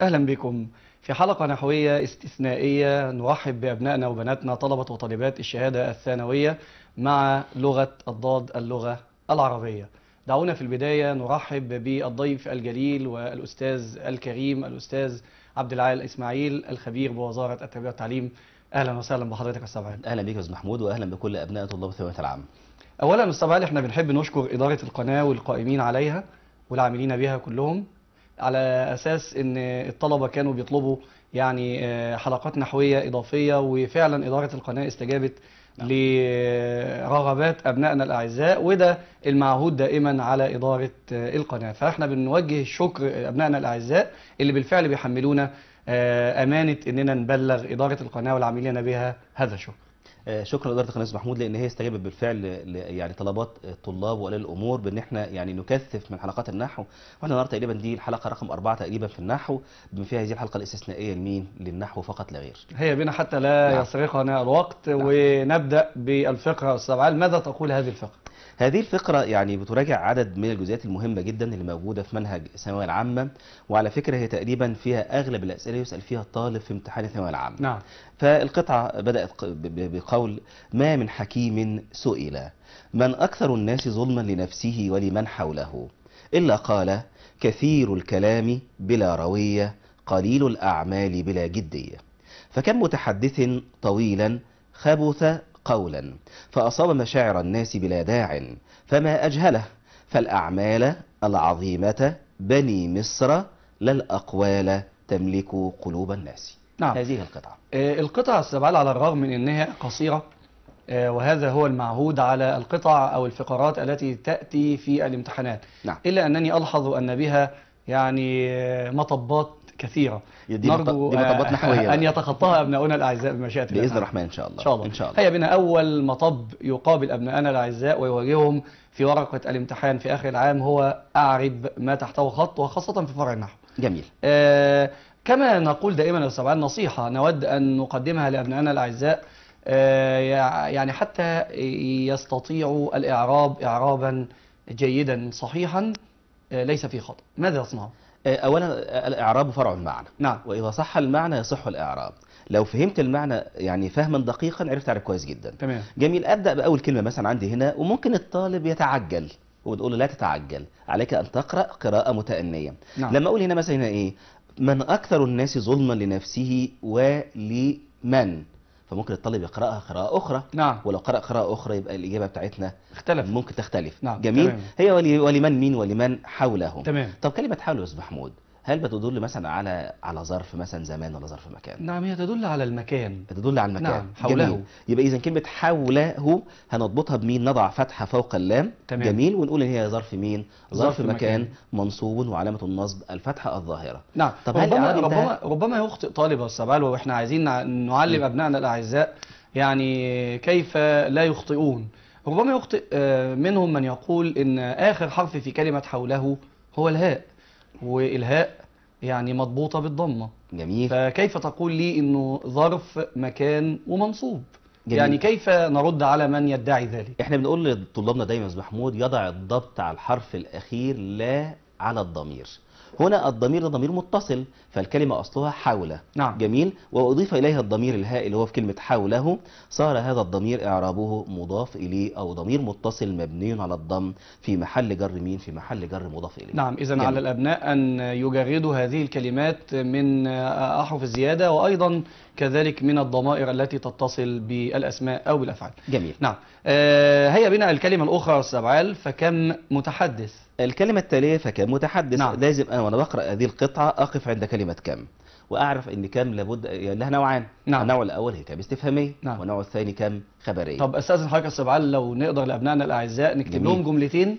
أهلا بكم في حلقة نحوية استثنائية نرحب بأبنائنا وبناتنا طلبة وطالبات الشهادة الثانوية مع لغة الضاد اللغة العربية دعونا في البداية نرحب بالضيف الجليل والأستاذ الكريم الأستاذ عبد العال إسماعيل الخبير بوزارة التربية والتعليم أهلا وسهلا بحضرتك يا أستاذ عال اهلا بك يا استاذ محمود واهلا بكل ابناء طلاب الثانويه العامه أولا أستاذ عال احنا بنحب نشكر إدارة القناة والقائمين عليها والعاملين بها كلهم على أساس إن الطلبة كانوا بيطلبوا يعني آه، حلقات نحوية إضافية وفعلا إدارة القناة استجابت لرغبات أبنائنا الأعزاء وده المعهود دائما على إدارة آه، القناة فإحنا بنوجه الشكر أبنائنا الأعزاء اللي بالفعل بيحملونا آه، أمانة إننا نبلغ إدارة القناة والعاملين بها هذا الشكر آه، شكرا لاداره القناه استاذ محمود لان هي استجابت بالفعل ل- يعني طلبات الطلاب واولياء الامور بان احنا يعني نكثف من حلقات النحو واحنا النهارده تقريبا دي الحلقه رقم أربعة تقريبا في النحو بما فيها هذه الحلقه الاستثنائيه لمين للنحو فقط لا غير هيا بنا حتى لا نعم. يسرقنا الوقت ونبدأ بالفقرة أستاذ عال ماذا تقول هذه الفقرة؟ هذه الفقرة يعني بتراجع عدد من الجزئيات المهمة جدا اللي موجودة في منهج الثانوية العامة وعلى فكرة هي تقريبا فيها أغلب الأسئلة يسأل فيها الطالب في امتحان الثانوية العامة نعم فالقطعة بدأت ق- ب- ب- بقول ما من حكيم سئل من أكثر الناس ظلما لنفسه ولمن حوله إلا قال كثير الكلام بلا روية قليل الأعمال بلا جدية فكم متحدث طويلا خبث قولا فأصاب مشاعر الناس بلا داع فما أجهله فالأعمال العظيمة بني مصر لا الأقوال تملك قلوب الناس نعم هذه القطعة آه، القطع السبعال على الرغم من أنها قصيرة آه، وهذا هو المعهود على القطع أو الفقرات التي تأتي في الامتحانات نعم إلا أنني ألحظ أن بها يعني آه، مطبات كثيرة دي مط- دي مطبات آه، نحوية أن بقى. يتخطاها أبناؤنا الأعزاء بمشيئة الله بإذن تعالى. الرحمن إن شاء الله إن شاء الله إن شاء الله هيا بنا أول مطب يقابل أبنائنا الأعزاء ويواجههم في ورقة الامتحان في آخر العام هو أعرب ما تحته خط وخاصة في فرع النحو جميل آه، كما نقول دائما يا أستاذ عال نصيحة نود أن نقدمها لأبنائنا الأعزاء آه، يع- يعني حتى يستطيعوا الإعراب إعرابا جيدا صحيحا آه، ليس فيه خطأ ماذا يصنعون؟ آه، أولا آه، الإعراب فرع المعنى نعم وإذا صح المعنى يصح الإعراب لو فهمت المعنى يعني فهما دقيقا عرفت تعرف كويس جدا تمام جميل أبدأ بأول كلمة مثلا عندي هنا وممكن الطالب يتعجل وتقول له لا تتعجل عليك أن تقرأ قراءة متأنية نعم لما أقول هنا مثلا هنا إيه من أكثر الناس ظلما لنفسه ولمن فممكن الطالب يقرأها قراءة أخرى نعم ولو قرأ قراءة أخرى يبقى الإجابة بتاعتنا اختلف ممكن تختلف نعم، جميل تمام. هي ولي ولمن مين ولمن حوله تمام طب كلمة حوله يا أستاذ محمود هل بتدل مثلا على على ظرف مثلا زمان ولا ظرف مكان؟ نعم هي تدل على المكان بتدل على المكان نعم، حوله. جميل. يبقى إذا كلمة حوله هنضبطها بمين؟ نضع فتحة فوق اللام تمام. جميل ونقول إن هي ظرف مين؟ ظرف ظرف, مكان, مكان. منصوب وعلامة النصب الفتحة الظاهرة نعم طب هل ربما الإعراب ربما انتهى؟ ربما يخطئ طالب يا استاذ علي واحنا عايزين نع- نعلم م. ابنائنا الاعزاء يعني كيف لا يخطئون ربما يخطئ آه، منهم من يقول ان اخر حرف في كلمه حوله هو الهاء والهاء يعني مضبوطه بالضمه جميل فكيف تقول لي انه ظرف مكان ومنصوب جميل. يعني كيف نرد على من يدعي ذلك احنا بنقول لطلابنا دايما يا أستاذ محمود يضع الضبط على الحرف الأخير لا على الضمير هنا الضمير ده ضمير متصل فالكلمة أصلها حوله نعم جميل وأضيف إليها الضمير الهاء اللي هو في كلمة حوله صار هذا الضمير إعرابه مضاف إليه أو ضمير متصل مبني على الضم في محل جر مين في محل جر مضاف إليه نعم إذا جميل. على الأبناء أن يجردوا هذه الكلمات من أحرف الزيادة وأيضا كذلك من الضمائر التي تتصل بالأسماء أو بالأفعال جميل نعم آه، هيا بنا الكلمة الأخرى السبعال فكم متحدث الكلمة التالية فكم متحدث نعم. لازم أنا وأنا بقرأ هذه القطعة أقف عند كلمة كم وأعرف إن كم لابد لها نوعان نعم. النوع الأول هي كم استفهامية نعم. والنوع الثاني كم خبرية طب أستاذن حضرتك السبعال لو نقدر لأبنائنا الأعزاء نكتب جميل. لهم جملتين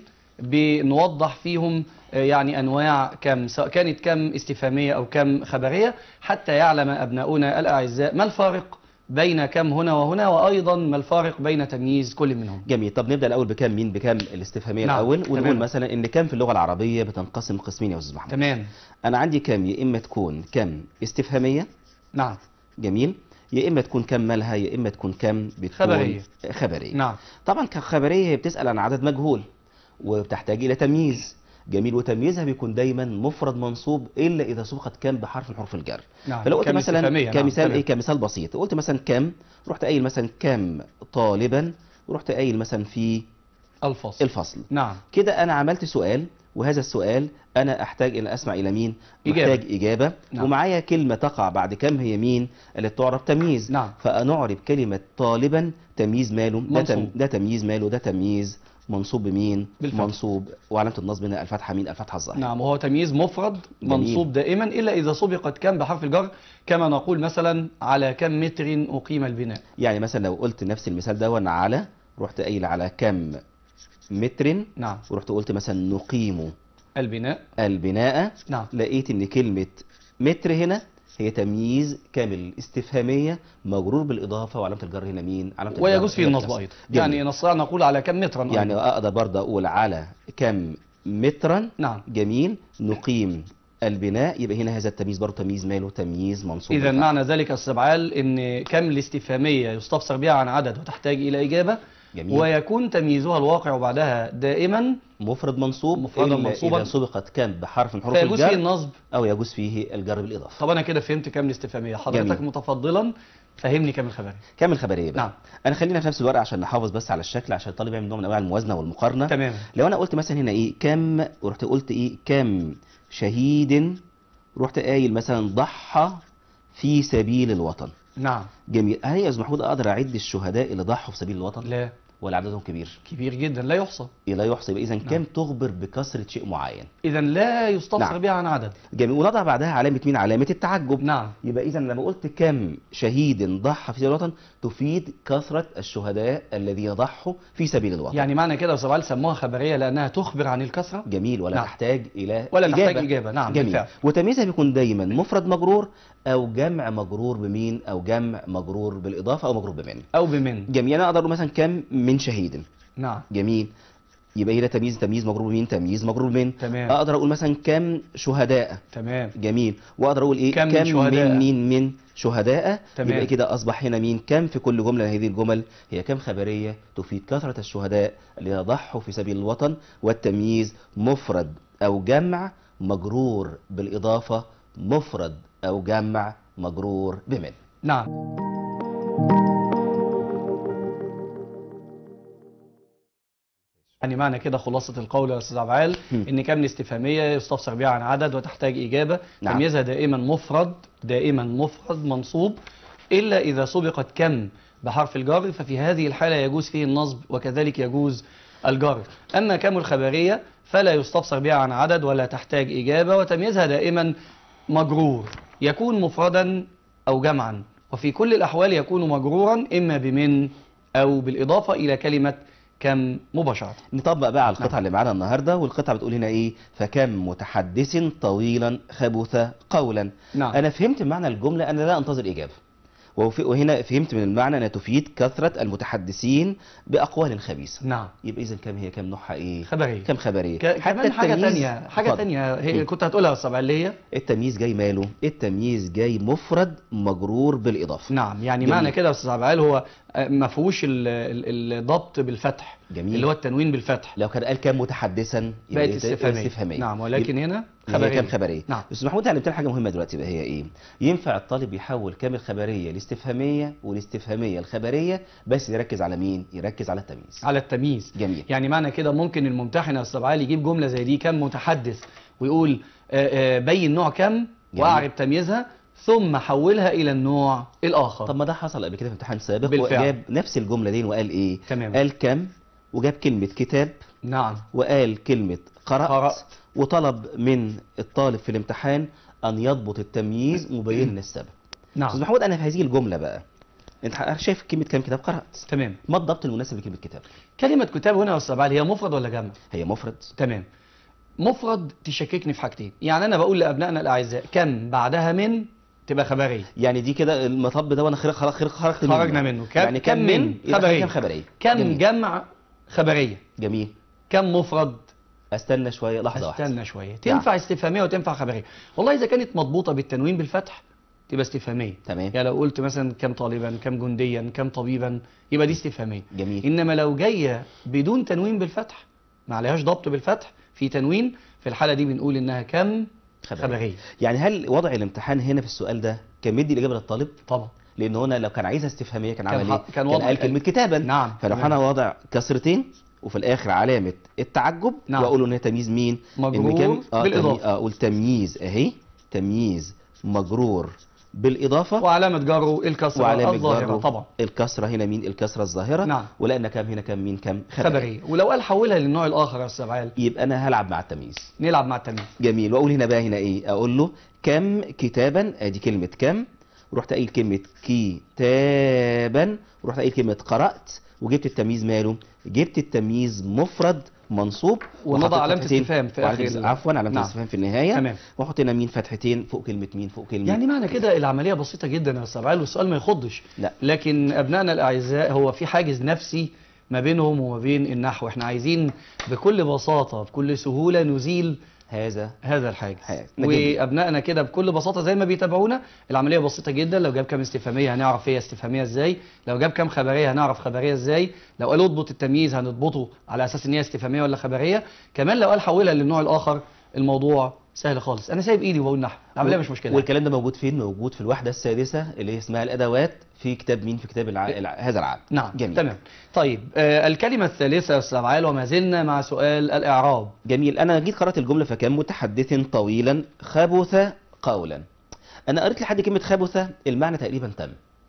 بنوضح فيهم آه، يعني أنواع كم سواء كانت كم استفهامية أو كم خبرية حتى يعلم أبناؤنا الأعزاء ما الفارق بين كم هنا وهنا وأيضا ما الفارق بين تمييز كل منهم جميل طب نبدأ الأول بكم مين بكم الاستفهامية نعم. الأول ونقول تمام. مثلا إن كم في اللغة العربية بتنقسم قسمين يا أستاذ محمود تمام أنا عندي كم يا إما تكون كم استفهامية نعم جميل يا إما تكون كم مالها يا إما تكون كم بتكون خبرية. خبرية نعم طبعا كخبرية هي بتسأل عن عدد مجهول وبتحتاج إلى تمييز جميل وتمييزها بيكون دايما مفرد منصوب الا اذا سبقت كم بحرف من حروف الجر نعم فلو قلت كم مثلا استفهامية، نعم، كمثال تمام. ايه كمثال بسيط قلت مثلا كم رحت قايل مثلا كم طالبا ورحت قايل مثلا في الفصل الفصل نعم كده انا عملت سؤال وهذا السؤال انا احتاج ان اسمع الى مين إجابة. محتاج اجابه نعم. ومعايا كلمه تقع بعد كم هي مين اللي تعرب تمييز نعم. فنعرب كلمه طالبا تمييز ماله ده, تم... منصوب. ده تمييز ماله ده تمييز منصوب بمين بالفتح. منصوب وعلامه النصب هنا الفتحه مين الفتحه الظاهره نعم وهو تمييز مفرد جميل. منصوب دائما إلا إذا سبقت كم بحرف الجر كما نقول مثلا على كم متر أقيم البناء يعني مثلا لو قلت نفس المثال ده على رحت قايل على كم متر نعم ورحت قلت مثلا نقيم البناء البناء نعم لقيت ان كلمة متر هنا هي تمييز كامل استفهامية مجرور بالإضافة وعلامة الجر هنا مين؟ علامة الجر ويجوز فيه هي النصب الكسر. أيضا جميل. يعني نستطيع نقول على كم مترا أيضاً. يعني أقدر برضه أقول على كم مترا نعم جميل نقيم البناء يبقى هنا هذا التمييز برضه تمييز ماله تمييز منصوب إذا بالفتح. معنى ذلك يا أستاذ عال إن كم الاستفهامية يستفسر بها عن عدد وتحتاج إلى إجابة جميل ويكون تمييزها الواقع بعدها دائما مفرد منصوب مفردا إلا منصوبا. إذا سبقت كم بحرف من حروف فيجوز فيه الجر النصب أو يجوز فيه الجر بالإضافة طب أنا كده فهمت كم الاستفهامية حضرتك جميل. متفضلا فهمني كم الخبري كامل خبرية بقى نعم أنا خلينا في نفس الورقة عشان نحافظ بس على الشكل عشان الطالب يعمل نوع من أنواع الموازنة والمقارنة تمام لو انا قلت مثلا هنا ايه كم ورحت قلت ايه كم شهيد رحت قايل مثلا ضحى في سبيل الوطن نعم جميل هل يا استاذ محمود اقدر اعد الشهداء اللي ضحوا في سبيل الوطن لا ولا عددهم كبير كبير جدا لا يحصى لا يحصى يبقى اذا كم تخبر بكثره شيء معين إذا لا يستفسر نعم. بها عن عدد جميل ونضع بعدها علامه مين علامه التعجب نعم يبقى اذا لما قلت كم شهيد ضحى في سبيل الوطن تفيد كثره الشهداء الذين ضحوا في سبيل الوطن يعني معنى كده يا أستاذ عال سموها خبرية لأنها تخبر عن الكثرة جميل ولا نعم. تحتاج الى ولا تحتاج إجابة نعم جميل بالفعل وتمييزها بيكون دايما مفرد مجرور او جمع مجرور بمين او جمع مجرور بالاضافه او مجرور بمن أو بمن جميل انا اقدر اقول مثلا كم من شهيد نعم جميل يبقى هنا تمييز تمييز مجرور بمين تمييز مجرور بمن تمام اقدر اقول مثلا كم شهداء تمام جميل واقدر اقول ايه كم من شهداء. من مين من شهداء تمام. يبقى كده اصبح هنا مين كم في كل جمله من هذه الجمل هي كم خبريه تفيد كثره الشهداء الذين ضحوا في سبيل الوطن والتمييز مفرد او جمع مجرور بالاضافه مفرد او جمع مجرور بمن نعم يعني معنى كده خلاصة القول يا أستاذ عبعال مم. إن كم الاستفهامية يستفسر بها عن عدد وتحتاج إجابة نعم. تمييزها دائما مفرد دائما مفرد منصوب إلا إذا سبقت كم بحرف الجر ففي هذه الحالة يجوز فيه النصب وكذلك يجوز الجر أما كم الخبرية فلا يستفسر بها عن عدد ولا تحتاج إجابة وتمييزها دائما مجرور يكون مفردا أو جمعا وفي كل الأحوال يكون مجرورا إما بمن أو بالإضافة إلى كلمة كم مباشرة نطبق بقى على القطعه نعم. اللي معانا النهارده والقطعه بتقول هنا ايه فكم متحدث طويلا خبث قولا نعم انا فهمت معنى الجمله انا لا انتظر اجابه وف- وهنا فهمت من المعنى انها تفيد كثره المتحدثين باقوال خبيثه نعم يبقى اذا كم هي كم نوعها ايه خبرية كم خبريه ك- كمان حاجة التمييز- تانية حاجة اتفضل. تانية هي مم. كنت هتقولها يا أستاذ عبعال اللي هي التمييز جاي ماله التمييز جاي مفرد مجرور بالاضافه نعم يعني جميل. معنى كده يا استاذ عبعال هو آه، ما فيهوش ال- ال- الضبط بالفتح جميل اللي هو التنوين بالفتح لو كان قال كم متحدثا يبقى بقت إيه؟ استفهامية استفهاميه نعم ولكن هنا هي خبرية كم خبريه نعم بس محمود علمتنا حاجه مهمه دلوقتي بقى هي ايه ينفع الطالب يحول كام الخبريه لاستفهاميه والاستفهاميه الخبريه بس يركز على مين يركز على التمييز على التمييز جميل يعني معنى كده ممكن الممتحن يا استاذ عبعال يجيب جملة زي دي كم متحدث ويقول آه، آه، بين نوع كم جميل. واعرب تمييزها ثم حولها الى النوع الاخر طب ما ده حصل قبل كده في امتحان سابق بالفعل. وجاب نفس الجمله دي وقال ايه تمام قال كم وجاب كلمه كتاب نعم وقال كلمه قرات, قرأت. وطلب من الطالب في الامتحان ان يضبط التمييز مبينا السبب استاذ نعم محمود انا في هذه الجمله بقى انت شايف كلمه كام كتاب قرات تمام ما الضبط المناسب لكلمه كتاب كلمة كتاب هنا يا استاذ عبعال هي مفرد ولا جمع هي مفرد تمام مفرد تشككني في حاجتين يعني انا بقول لابنائنا الاعزاء كم بعدها من تبقى خبريه يعني دي كده المطب ده وانا خرج خرج خرج خرجت منه. خرجنا منه كم يعني كم من يبقى خبريه كم خبريه كم جميل. جمع خبريه جميل كم مفرد استنى شويه لحظه واحده استنى شويه تنفع استفهاميه وتنفع خبريه والله اذا كانت مضبوطه بالتنوين بالفتح تبقى استفهاميه تمام يعني لو قلت مثلا كم طالبا كم جنديا كم طبيبا يبقى دي استفهاميه جميل انما لو جايه بدون تنوين بالفتح ما عليهاش ضبط بالفتح في تنوين في الحالة دي بنقول إنها كم خبرية يعني هل وضع الامتحان هنا في السؤال ده كان مدي الاجابه للطالب طبعا لان هنا لو كان عايزها استفهاميه كان كان عمل ح- ايه كان كان وضع- قال كلمه كتابا نعم فلو تمام. انا وضع كسرتين وفي الاخر علامه التعجب نعم. واقول ان هي تمييز مين مجرور إن كان- آه بالإضافة. تمي- اه اقول تمييز اهي تمييز مجرور بالاضافه وعلامة جره الكسرة وعلامه الظاهرة جره طبعا الكسره هنا مين الكسره الظاهره نعم. ولان كام هنا كام مين كام خبرية ولو قال حولها للنوع الآخر يا أستاذ عال يبقى انا هلعب مع التمييز نلعب مع التمييز جميل واقول هنا بقى هنا ايه اقول له كم كتابا ادي كلمه كم ورحت قايل كلمه كتابا ورحت قايل كلمه قرات وجبت التمييز ماله جبت التمييز مفرد منصوب ونضع وحطيت علامة فتحتين. استفهام في وعلامة آخر است- ال- عفوا علامه نعم. الاستفهام في النهايه تمام. واحط هنا مين فتحتين فوق كلمه مين فوق كلمه يعني معنى كده العملية بسيطة جدا يا أستاذ عال والسؤال ما يخضش لا. لكن أبنائنا الأعزاء هو في حاجز نفسي ما بينهم وما بين النحو احنا عايزين بكل بساطة بكل سهولة نزيل هذا هذا الحاجز حاجز. ده جميل. وابنائنا كده بكل بساطه زي ما بيتابعونا العمليه بسيطه جدا لو جاب كام استفهاميه هنعرف هي استفهاميه ازاي لو جاب كام خبريه هنعرف خبريه ازاي لو قال اضبط التمييز هنضبطه على اساس ان هي استفهاميه ولا خبريه كمان لو قال حولها للنوع الاخر الموضوع سهل خالص انا سايب ايدي وبقول نحو العمليه مش مشكله والكلام ده موجود فين موجود في الوحده السادسه اللي هي اسمها الادوات في كتاب مين في كتاب الع... الع... هذا العام نعم جميل تمام طيب آه الكلمه الثالثه يا استاذ عال وما زلنا مع سؤال الاعراب جميل انا جيت قرات الجمله فكان متحدث طويلا خبث قولا انا قريت لحد كلمه خبث المعنى تقريبا تم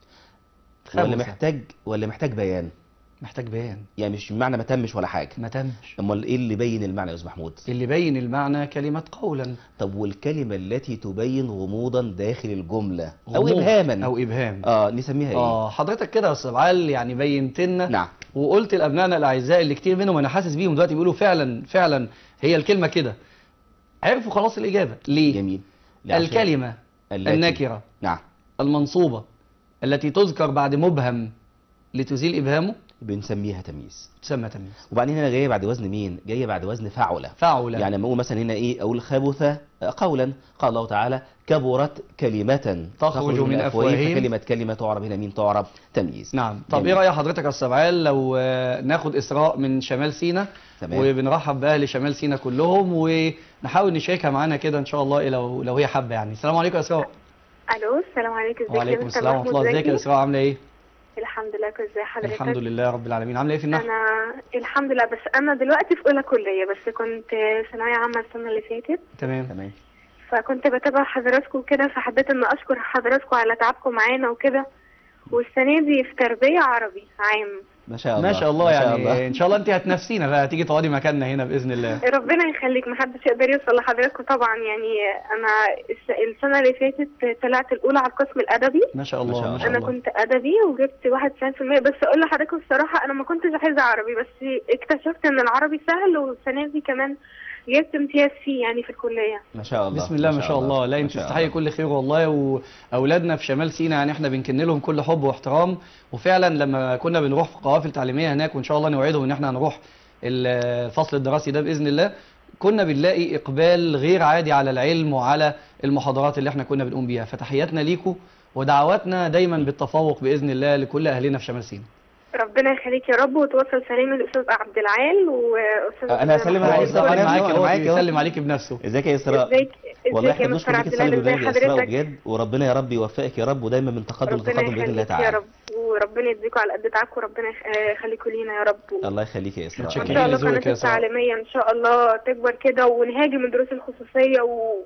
ولا خبث. محتاج ولا محتاج بيان محتاج بيان يعني مش معنى ما تمش ولا حاجه ما تمش امال ايه اللي بين المعنى يا استاذ محمود اللي بين المعنى كلمه قولا طب والكلمه التي تبين غموضا داخل الجمله او غموض ابهاما او ابهام اه نسميها ايه اه حضرتك كده يا استاذ عال يعني بينت لنا نعم وقلت لابنائنا الاعزاء اللي كتير منهم انا حاسس بيهم دلوقتي بيقولوا فعلا فعلا هي الكلمه كده عرفوا خلاص الاجابه ليه جميل لعشان- الكلمه التي- النكره نعم المنصوبه التي تذكر بعد مبهم لتزيل ابهامه بنسميها تمييز تسمى تمييز وبعدين هنا جايه بعد وزن مين جايه بعد وزن فعله فعل يعني لما اقول مثلا هنا ايه اقول خبث قولا قال الله تعالى كبرت كلمة تخرج من أفواههم. كلمة كلمة تعرب هنا مين تعرب تمييز نعم طب جميل. ايه راي حضرتك يا استاذ عال لو آه، ناخد اسراء من شمال سينا تمام. وبنرحب باهل شمال سينا كلهم ونحاول نشاركها معانا كده ان شاء الله إيه لو لو هي حابه يعني السلام عليكم يا اسراء الو السلام عليكم ازيك يا وعليكم مستر السلام ورحمه الله محمود ازيك يا زكي؟ اسراء عامله ايه الحمد لله كويس ازي حضرتك الحمد لله رب العالمين عامله ايه في النحو انا الحمد لله بس انا دلوقتي في اولى كليه بس كنت ثانويه عامه السنه اللي فاتت تمام تمام فكنت بتابع حضراتكم كده فحبيت ان اشكر حضراتكم على تعبكم معانا وكده والسنه دي في تربيه عربي عام ما شاء الله ما شاء الله ما يعني شاء الله. ان شاء الله انت هتنافسينا بقى هتيجي تقعدي مكاننا هنا باذن الله ربنا يخليك محدش يقدر يوصل لحضراتكم طبعا يعني انا الس- السنه اللي فاتت طلعت الاولى على القسم الادبي ما شاء ما الله شاء ما شاء انا الله كنت ادبي وجبت 91% بس اقول لحضراتكم الصراحه انا ما كنتش عايزه عربي بس اكتشفت ان العربي سهل والسنه دي كمان جبت امتياز فيه يعني في الكليه ما شاء الله بسم الله ما شاء الله لا ما انت شاء تستحقي الله. كل خير والله واولادنا في شمال سيناء يعني احنا بنكن لهم كل حب واحترام وفعلا لما كنا بنروح في قوافل تعليميه هناك وان شاء الله نوعدهم ان احنا هنروح الفصل الدراسي ده باذن الله كنا بنلاقي اقبال غير عادي على العلم وعلى المحاضرات اللي احنا كنا بنقوم بيها فتحياتنا ليكم ودعواتنا دايما بالتفوق باذن الله لكل اهلنا في شمال سيناء ربنا يخليك يا رب وتوصل سليم الاستاذ عبد العال واستاذ أنا هسلم هو على محمود إسراء يسلم أنا معاك أنا هو معاك أهو. يسلم عليك بنفسه ازيك يا اسراء ازيك والله ازيك احنا يا بنشكر مستر فيك عبد السنه العال اللي ازي يا اسراء حضرتك بجد وربنا يا رب يوفقك يا رب ودايما من تقدم ربنا لتقدم باذن الله يخليك يا تعالى رب وربنا يديكوا على قد تعبكم وربنا يخ- يخليكم لينا يا رب الله يخليك يا اسراء متشكرين ان شاء الله لذوقك قناة يا سارة. التعليمية ان شاء الله تكبر كده ونهاجم الدروس الخصوصية و...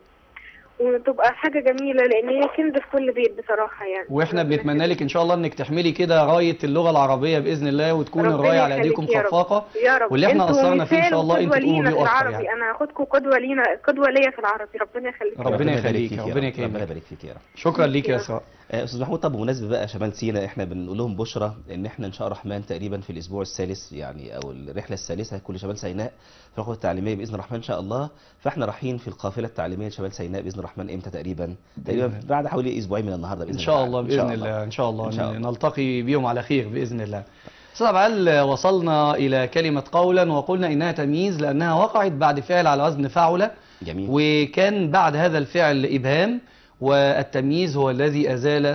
وتبقى حاجة جميلة لان هي كنز في كل بيت بصراحة يعني واحنا ربنا بنتمنى لك ان شاء الله انك تحملي كده رايه اللغه العربيه باذن الله وتكون ربنا الرايه على يخليك ايديكم يا رب. صفاقه يا رب واللي احنا انتوا قصرنا فيه ان مثال شاء الله انتوا وقدوة تقوموا لينا بيه في اكتر العربي يعني انا هاخدكم قدوة لينا قدوة ليا في العربي ربنا يخليك ربنا يخليك يا ربنا رب. يكرمك. ربنا يبارك فيك يا رب شكرا ليك يا اسراء آه، استاذ محمود طب بمناسبه بقى شمال سينا احنا بنقول لهم بشرى ان احنا ان شاء الرحمن تقريبا في الاسبوع الثالث يعني او الرحله الثالثه هتكون لشمال سيناء في الخطوه التعليميه باذن الرحمن ان شاء الله فاحنا رايحين في القافله التعليميه لشمال سيناء باذن الرحمن امتى تقريبا تقريبا الله. بعد حوالي اسبوعين من النهارده باذن ان شاء الله تعالى. باذن الله ان شاء الله إن شاء الله. نلتقي بيهم على خير باذن الله استاذ عبد وصلنا الى كلمه قولا وقلنا انها تمييز لانها وقعت بعد فعل على وزن فعل جميل وكان بعد هذا الفعل ابهام والتمييز هو الذي ازال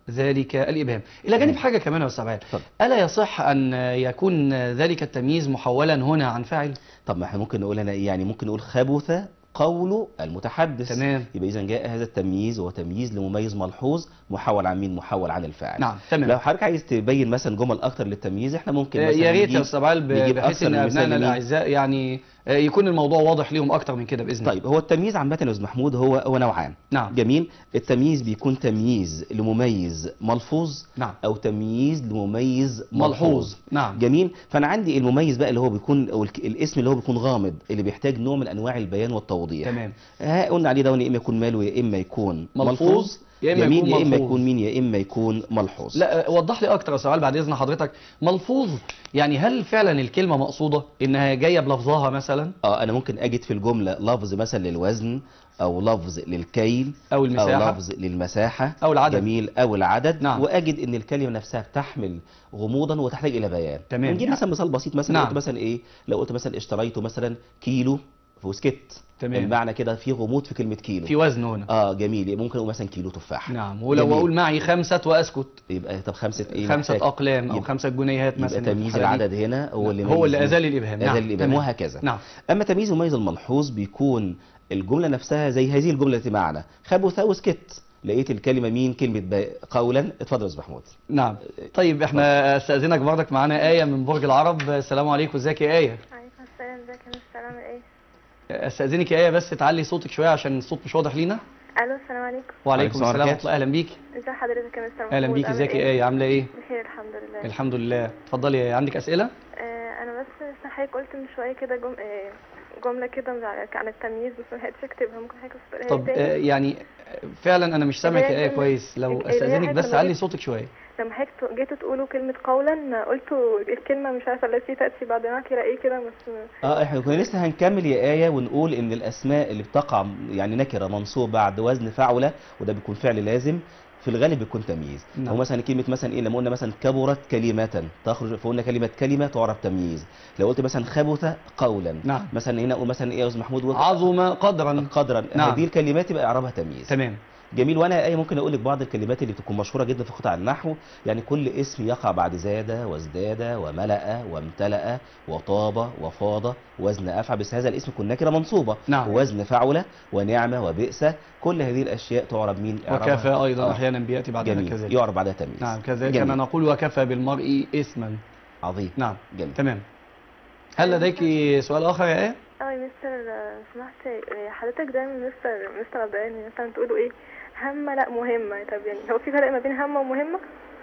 ذلك الإبهام إلى جانب حاجة كمان يا أستاذ عبد اتفضل. ألا يصح أن يكون ذلك التمييز محولا هنا عن فاعل طب ما احنا ممكن نقول انا إيه؟ يعني ممكن نقول خبث قول المتحدث تمام. يبقى اذا جاء هذا التمييز هو تمييز لمميز ملحوظ محول عن مين محول عن الفاعل نعم تمام لو حضرتك عايز تبين مثلا جمل اكتر للتمييز احنا ممكن آه، مثلا يا ريت يا نجيب- أستاذ عبد ب- نجيب بحيث أكثر أن من مثال أبنائنا لمين؟ الأعزاء يعني آه، يكون الموضوع واضح ليهم أكتر من كده بإذن الله طيب هو التمييز عامة يا أستاذ محمود هو هو نوعان نعم جميل التمييز بيكون تمييز لمميز ملفوظ نعم او تمييز لمميز ملحوظ ملحوظ نعم جميل فانا عندي المميز بقى اللي هو بيكون او الك- الاسم اللي هو بيكون غامض اللي بيحتاج نوع من انواع البيان والتوضيح تمام ها قلنا عليه ده يا اما يكون ماله يا اما يكون ملحوظ، ملحوظ يا إما جميل يكون يا اما ملحوظ. يكون مين يا اما يكون ملحوظ لا آه، وضح لي اكتر يا سؤال بعد اذن حضرتك ملفوظ يعني هل فعلا الكلمه مقصوده انها جايه بلفظها مثلا اه انا ممكن اجد في الجمله لفظ مثلا للوزن او لفظ للكيل او او المساحه لفظ للمساحه او العدد جميل او العدد نعم. واجد ان الكلمه نفسها بتحمل غموضا وتحتاج الى بيان تمام. نجيب مثلا مثال بسيط مثلا نعم. قلت مثلا ايه لو قلت مثلا اشتريت مثلا كيلو وسكت تمام. المعنى كده في غموض في كلمه كيلو في وزن هنا اه جميل ممكن اقول مثلا كيلو تفاح نعم ولو جميل. اقول معي خمسه واسكت يبقى طب خمسه ايه خمسه محتاج؟ اقلام او يبقى- خمسه جنيهات مثلا يبقى في تمييز الحالة دي. العدد هنا هو اللي هو اللي ميز- ازال الابهام ازال نعم الابهام تمام. وهكذا نعم اما تمييز المميز الملحوظ بيكون الجمله نفسها زي هذه الجمله التي معنا خبث وسكت لقيت الكلمه مين كلمه با- قولا اتفضل يا استاذ محمود نعم طيب احنا استاذنك برضك معانا ايه من برج العرب السلام عليكم ازيك يا ايه عليكم السلام ازيك يا مستر عامل ايه؟ استاذنك يا ايه بس تعلي صوتك شويه عشان الصوت مش واضح لينا الو السلام عليكم وعليكم السلام السلام ورحمه ورحمة الله اهلا بيك ازي حضرتك يا مستر اهلا محمود؟ بيك عامل ازيك يا ايه عامله ايه بخير الحمد لله الحمد لله اتفضلي يا إيه، عندك اسئله آه انا بس لسه حضرتك قلت من شويه كده جم... آه جمله كده عن- عن التمييز بس ما لحقتش اكتبها ممكن حضرتك تقولها طب لي آه، تاني يعني آه، فعلا انا مش سامعك يا ايه اللي هي كويس لو اللي هي استاذنك حاجة بس لما علي جيت- صوتك شويه لما حضرتك جيتوا تقولوا كلمه قولا قلتوا الكلمه مش عارفه التي تاتي بعد نكره ايه كده بس اه احنا كنا لسه هنكمل يا آية ونقول ان الاسماء اللي بتقع يعني نكرة منصوب بعد وزن فعلة وده بيكون فعل لازم في الغالب بيكون تمييز نعم. او مثلا كلمة مثلا ايه لما قلنا مثلا كبرت كلمة تخرج فقلنا كلمة كلمة تعرف تمييز لو قلت مثلا خبث قولا نعم. مثلا هنا اقول مثلا ايه يا استاذ محمود وجه- عظم قدرا قدرا نعم. هذه الكلمات يبقى اعرابها تمييز تمام جميل وانا ايه ممكن اقول لك بعض الكلمات اللي بتكون مشهوره جدا في قطع النحو يعني كل اسم يقع بعد زاد وازداد وملأ وامتلأ وطاب وفاض وزن افعى بس هذا الاسم يكون نكره منصوبه نعم. وزن فعل ونعمه وبئس كل هذه الاشياء تعرب مين إعرابها؟ وكفى ايضا آه. احيانا بياتي بعد ذلك جميل كذلك يعرب بعدها تمييز نعم كذلك جميل. كما نقول وكفى بالمرء اثما عظيم نعم جميل تمام هل لديك سؤال اخر يا ايه اه يا مستر آه، سمحت آه، حضرتك دايما مستر مستر عبدالله مثلا تقولوا ايه همه لا مهمه طب يعني هو في فرق ما بين همه ومهمه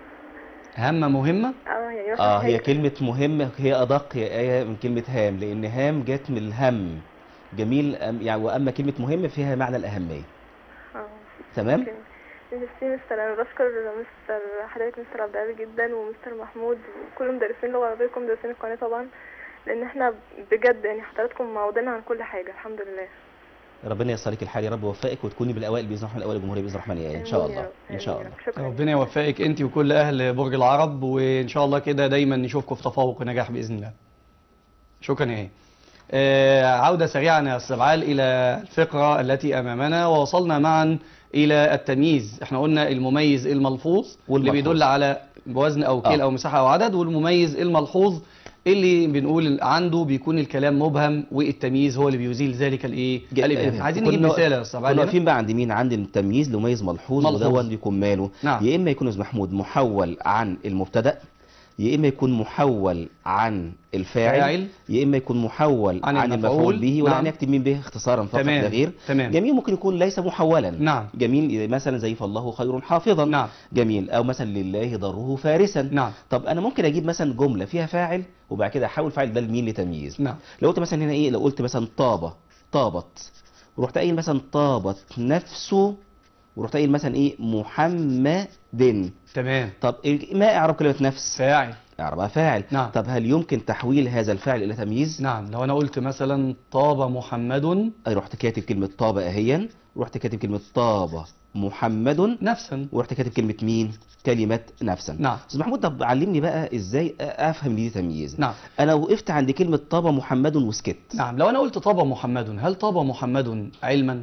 همه مهمه اه يعني مثلا اه هي كلمه مهمه هي ادق يا ايه من كلمه هام لان هام جت من الهم جميل أم- يعني واما كلمه مهم فيها معنى الاهميه اه تمام اوكي. ميرسي مستر انا بشكر مستر حضرتك مستر عبد العال جدا ومستر محمود وكل مدرسين اللغه العربيه وكل مدرسين القناه طبعا لان احنا بجد يعني حضراتكم معوضين عن كل حاجه الحمد لله ربنا ييسرك الحال يا رب ويوفقك وتكوني بالاوائل باذن الله من الاوائل الجمهوريه باذن الرحمن يا ان شاء آمين يا الله رب. ان شاء آمين يا الله رب. شكرا ربنا يوفقك انت وكل اهل برج العرب وان شاء الله كده دايما نشوفكم في تفوق ونجاح باذن الله شكرا يا ايه آه، عودة سريعا يا أستاذ عال إلى الفقرة التي أمامنا ووصلنا معا إلى التمييز احنا قلنا المميز الملفوظ اللي والملحوظ. بيدل على وزن أو كيل آه. أو مساحة أو عدد والمميز الملحوظ اللي بنقول عنده بيكون الكلام مبهم والتمييز هو اللي بيزيل ذلك الايه ج- الابهام عايزين نجيب كنا- مثال يا استاذ كنا عال هنا. واقفين بقى عند مين عند التمييز لمميز ملحوظ ملحوظ. ودون بيكون ماله نعم. يا اما يكون اسم محمود محول عن المبتدا يا اما يكون محول عن الفاعل فاعل. يا اما يكون محول عن عن, المفعول. المفعول به ولا نعم. نكتب مين به اختصارا فقط تمام. لا غير تمام. جميل ممكن يكون ليس محولا نعم. جميل مثلا زي فالله خير حافظا نعم. جميل او مثلا لله ضره فارسا نعم. طب انا ممكن اجيب مثلا جمله فيها فاعل وبعد كده احول فاعل ده لمين لتمييز نعم لو قلت مثلا هنا ايه لو قلت مثلا طاب طابت ورحت قايل مثلا طابت نفسه ورحت قايل مثلا ايه محمد تمام طب إيه- ما اعرب كلمه نفس فاعل اعربها فاعل نعم. طب هل يمكن تحويل هذا الفعل الى تمييز نعم لو انا قلت مثلا طاب محمد أي رحت كاتب كلمه طاب اهيا رحت كاتب كلمه طاب محمد نفسا ورحت كاتب كلمه مين كلمه نفسا نعم. استاذ محمود طب علمني بقى ازاي افهم دي تمييز نعم انا وقفت عند كلمه طاب محمد وسكت نعم لو انا قلت طاب محمد هل طاب محمد علما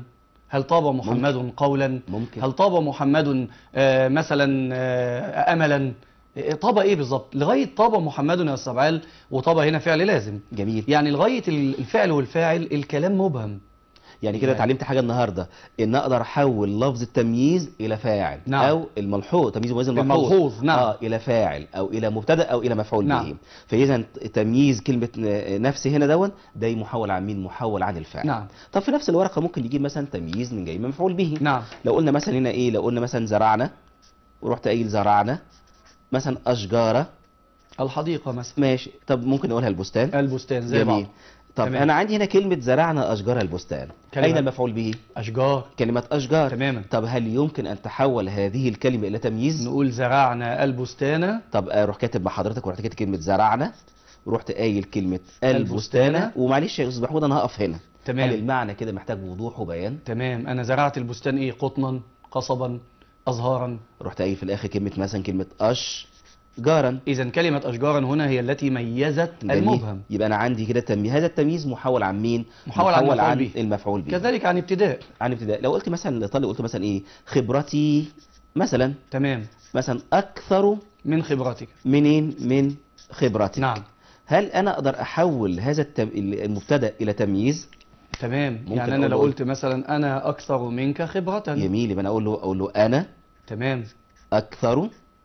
هل طاب محمد قولا ممكن هل طاب محمد آه، مثلا آه، املا آه، طاب ايه بالظبط لغايه طاب محمد يا استاذ عال وطاب هنا فعل لازم جميل يعني لغايه ال- الفعل والفاعل الكلام مبهم يعني كده يعني- اتعلمت حاجه النهارده ان اقدر احول لفظ التمييز الى فاعل نعم. او الملحوظ تمييز مميز الملحوظ الملحوظ، نعم. اه الى فاعل او الى مبتدا او الى مفعول نعم. به فاذا تمييز كلمه ن- نفسي هنا دون ده محول عن مين محول عن الفاعل نعم طب في نفس الورقه ممكن يجيب مثلا تمييز من جاي من مفعول به نعم لو قلنا مثلا هنا ايه لو قلنا مثلا زرعنا ورحت قايل زرعنا مثلا اشجاره الحديقه مثلا ماشي طب ممكن نقولها البستان البستان زي بعض جميل طب تمام. انا عندي هنا كلمه زرعنا اشجار البستان كلمة. اين المفعول به اشجار كلمه اشجار تماما طب هل يمكن ان تحول هذه الكلمه الى تمييز نقول زرعنا البستان طب اروح كاتب مع حضرتك ورحت كاتب كلمه زرعنا ورحت قايل كلمه البستان البستان. ومعلش يا استاذ محمود انا هقف هنا هل تمام المعنى كده محتاج وضوح وبيان تمام انا زرعت البستان ايه قطنا قصبا ازهارا رحت قايل في الاخر كلمه مثلا كلمه اشجارا اذا كلمه اشجارا هنا هي التي ميزت جميل. المبهم يبقى انا عندي كده تمييز هذا التمييز محول عن مين محول عن المفعول عن به. المفعول به كذلك عن ابتداء عن ابتداء لو قلت مثلا لطالب قلت مثلا ايه خبرتي مثلا تمام مثلا اكثر من خبرتك منين من خبرتك نعم هل انا اقدر احول هذا التم... المبتدا الى تمييز تمام ممكن يعني انا أقول لو له- قلت مثلا انا اكثر منك خبره جميل يبقى انا اقول له اقول له انا تمام اكثر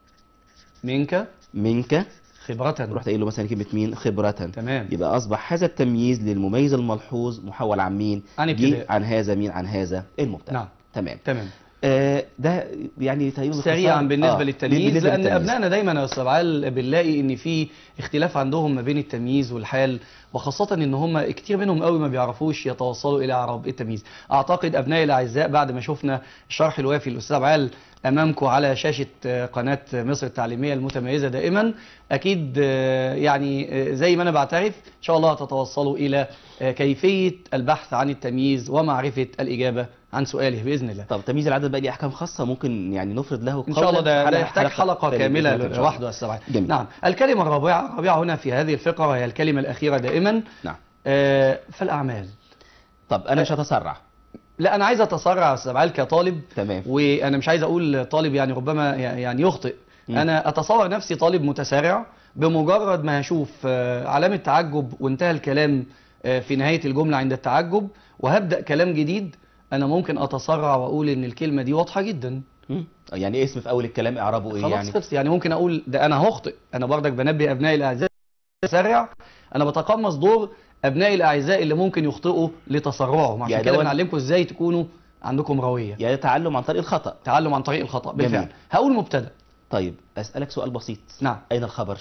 منك منك خبره رحت قايل له مثلا كلمه مين خبره تمام يبقى اصبح هذا التمييز للمميز الملحوظ محول عن مين عن جه ابتداء. عن هذا مين عن هذا المبتدا نعم تمام تمام آه ده يعني تقريبا سريعا باختصار- بالنسبه آه، للتمييز بالنسبة لان للتمييز. ابنائنا دايما يا استاذ عال بنلاقي ان في اختلاف عندهم ما بين التمييز والحال وخاصه ان هم كتير منهم قوي ما بيعرفوش يتوصلوا الى اعراب التمييز اعتقد ابنائي الاعزاء بعد ما شفنا الشرح الوافي للاستاذ عال امامكم على شاشه آه، قناه مصر التعليميه المتميزه دائما اكيد آه، يعني آه، زي ما انا بعترف ان شاء الله تتوصلوا الى آه، كيفيه البحث عن التمييز ومعرفه الاجابه عن سؤاله باذن الله طب تمييز العدد بقى ليه احكام خاصه ممكن يعني نفرد له ان شاء الله ده, قولاً ده حلقة- يحتاج حلقه ثانية كامله بإذن الله إن شاء الله. لوحده السبعة جميل. نعم الكلمه الرابعه الرابعه هنا في هذه الفقره وهي الكلمه الاخيره دائما نعم آه فالاعمال طب انا مش هتسرع لا انا عايز اتسرع يا استاذ عال كطالب تمام وانا مش عايز اقول طالب يعني ربما يعني يخطئ مم. انا اتصور نفسي طالب متسارع بمجرد ما هشوف آه، علامه تعجب وانتهى الكلام آه، في نهايه الجمله عند التعجب وهبدا كلام جديد انا ممكن اتسرع واقول ان الكلمه دي واضحه جدا مم. يعني اسم في اول الكلام اعرابه ايه خلاص يعني خلص يعني ممكن اقول ده انا هخطئ انا برضك بنبه ابنائي الاعزاء سرع انا بتقمص دور ابنائي الاعزاء اللي ممكن يخطئوا لتسرعهم عشان يعني كده دون- بنعلمكم ازاي تكونوا عندكم رويه يعني تعلم عن طريق الخطا تعلم عن طريق الخطا بالفعل جميل. هقول مبتدا طيب اسالك سؤال بسيط نعم اين الخبر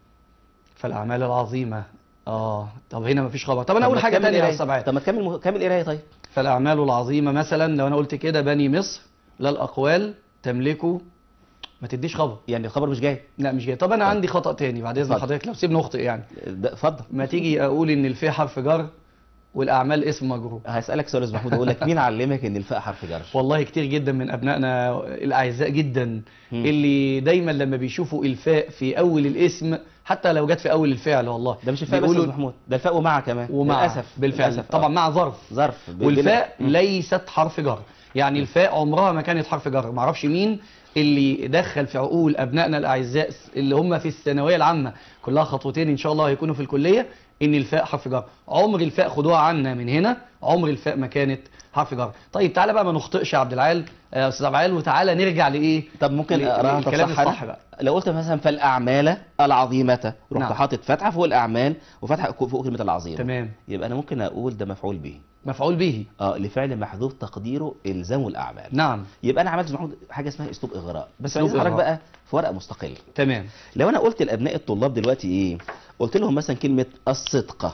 فالاعمال العظيمه اه طب هنا مفيش خبر طب انا طب اقول ما حاجه تكمل ثانيه يا قراية. استاذ عادل. طب ما تكمل م- كمل قرايه طيب فالاعمال العظيمه مثلا لو انا قلت كده بني مصر لا الاقوال تملكه ما تديش خبر يعني الخبر مش جاي لا مش جاي طب انا طيب. عندي خطا تاني بعد اذن اتفضل. حضرتك لو سيبني اخطئ يعني ده- اتفضل ما تيجي اقول ان الفاء حرف جر والاعمال اسم مجرور هسالك سؤال يا استاذ محمود اقول لك مين علمك ان الفاء حرف جر والله كتير جدا من ابنائنا الاعزاء جدا مم. اللي دايما لما بيشوفوا الفاء في اول الاسم حتى لو جت في اول الفعل والله ده مش الفاء بس يا بيقولوا استاذ محمود ده الفاء ومع كمان ومع للاسف بالفعل للأسف. طبعا آه. مع ظرف ظرف ب- والفاء بلا- مم. ليست حرف جر يعني الفاء عمرها ما كانت حرف جر معرفش مين اللي دخل في عقول ابنائنا الاعزاء اللي هم في الثانويه العامه كلها خطوتين ان شاء الله هيكونوا في الكليه ان الفاء حرف جر عمر الفاء خدوها عنا من هنا عمر الفاء ما كانت حرف جر طيب تعالى بقى ما نخطئش يا عبد العال آه، استاذ عبد العال وتعالى نرجع لايه طب ممكن ل- اقراها انت للكلام صح أنا؟ الصح بقى لو قلت مثلا فالاعمال العظيمه رحت نعم. حاطط فتحه فوق الاعمال وفتحه فوق كلمه العظيمه تمام يبقى انا ممكن اقول ده مفعول به مفعول به اه لفعل محذوف تقديره الزام الاعمال نعم يبقى انا عملت محمود حاجه اسمها اسلوب اغراء بس أسلوب عايز حضرتك إغراء. بقى في ورقه مستقل تمام لو انا قلت لابناء الطلاب دلوقتي ايه قلت لهم مثلا كلمه الصدقه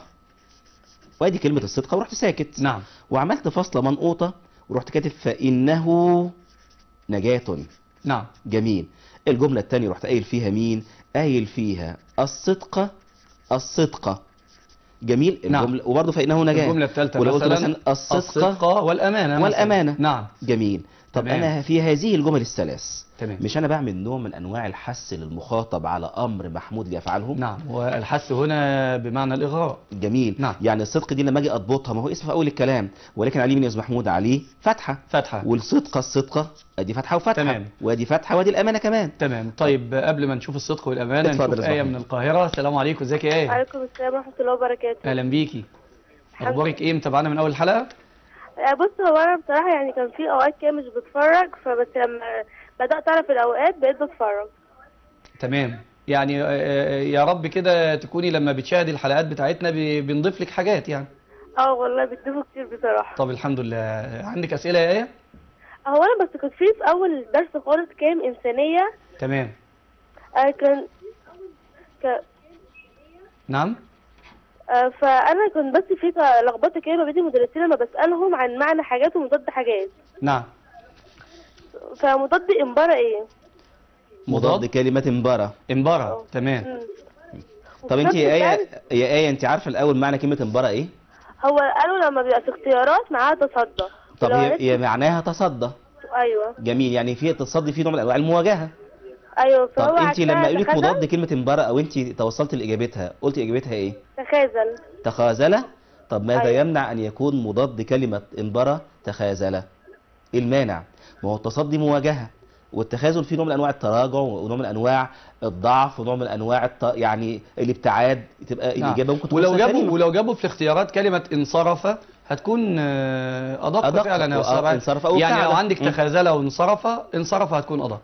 وادي كلمه الصدقه ورحت ساكت نعم وعملت فاصله منقوطه ورحت كاتب فانه نجاه نعم جميل الجمله الثانيه رحت قايل فيها مين قايل فيها الصدقه الصدقه جميل نعم. الجمله وبرضه فانه نجاه الجمله الثالثه ولو قلت مثلا مثلا الصدقه الصدقه والامانه مثلاً. والأمانة. نعم جميل طب تمام. انا في هذه الجمل الثلاث تمام مش انا بعمل نوع من انواع الحث للمخاطب على امر محمود ليفعله نعم والحث هنا بمعنى الإغراء جميل نعم. يعني الصدق دي لما اجي اضبطها ما هو اسم في اول الكلام ولكن عليه من يا استاذ محمود عليه فتحه فتحة والصدقه الصدقه ادي فتحه وفتحه تمام. وادي فتحه وادي الامانه كمان تمام طيب قبل ما نشوف الصدق والأمانة اتفضل نشوف يا آية زهر. من القاهرة السلام عليكم ازيك يا آية عليكم السلام ورحمة الله وبركاته أهلا بيكي الحمد أخبارك إيه متابعانا من أول حلقة آه، بص هو أنا بصراحة يعني كان في أوقات كده مش بتفرج فبس لما بدأت أعرف الأوقات بقيت بتفرج تمام يعني آه، آه، يا رب كده تكوني لما بتشاهدي الحلقات بتاعتنا ب- بنضيف لك حاجات يعني اه والله بتضيفوا كتير بصراحة طب الحمد لله عندك أسئلة يا آية هو أنا بس كنت في في أول درس خالص كام إنسانية تمام آه، كان ك... نعم آه، فأنا كنت بس في لخبطة كده ما بين المدرسين لما بسألهم عن معنى حاجات ومضاد حاجات نعم فمضاد إنبارة إيه؟ مضاد كلمه مبارة امبارة تمام مم. طب انت وفي يا نفس ايه يا ايه انت عارفه الاول معنى كلمه مبارة ايه هو قالوا لما بيبقى في اختيارات معاها تصدى طب ولو هي, عرفت- هي معناها تصدى ايوه جميل يعني في تصدي في نوع من انواع المواجهه ايوه طب فهو انت لما عكسها قلت تخاذل- مضاد كلمه مبارة او انت توصلت لاجابتها قلت اجابتها ايه تخاذل تخاذل طب ماذا أيوة. يمنع ان يكون مضاد كلمه انبرة تخاذل ايه المانع ما هو التصدي مواجهه والتخاذل فيه نوع من انواع التراجع ونوع من انواع الضعف ونوع من انواع الت... يعني الابتعاد تبقى نعم. الاجابه ممكن تكون ولو جابوا سليمة. ولو جابوا في الاختيارات كلمة انصرف هتكون آه، أدق, أدق، فعلا يا أو- أستاذ أو عادل. انصرف أو يعني لو ابتعد. عندك مم. تخاذل وانصرف انصرف هتكون أدق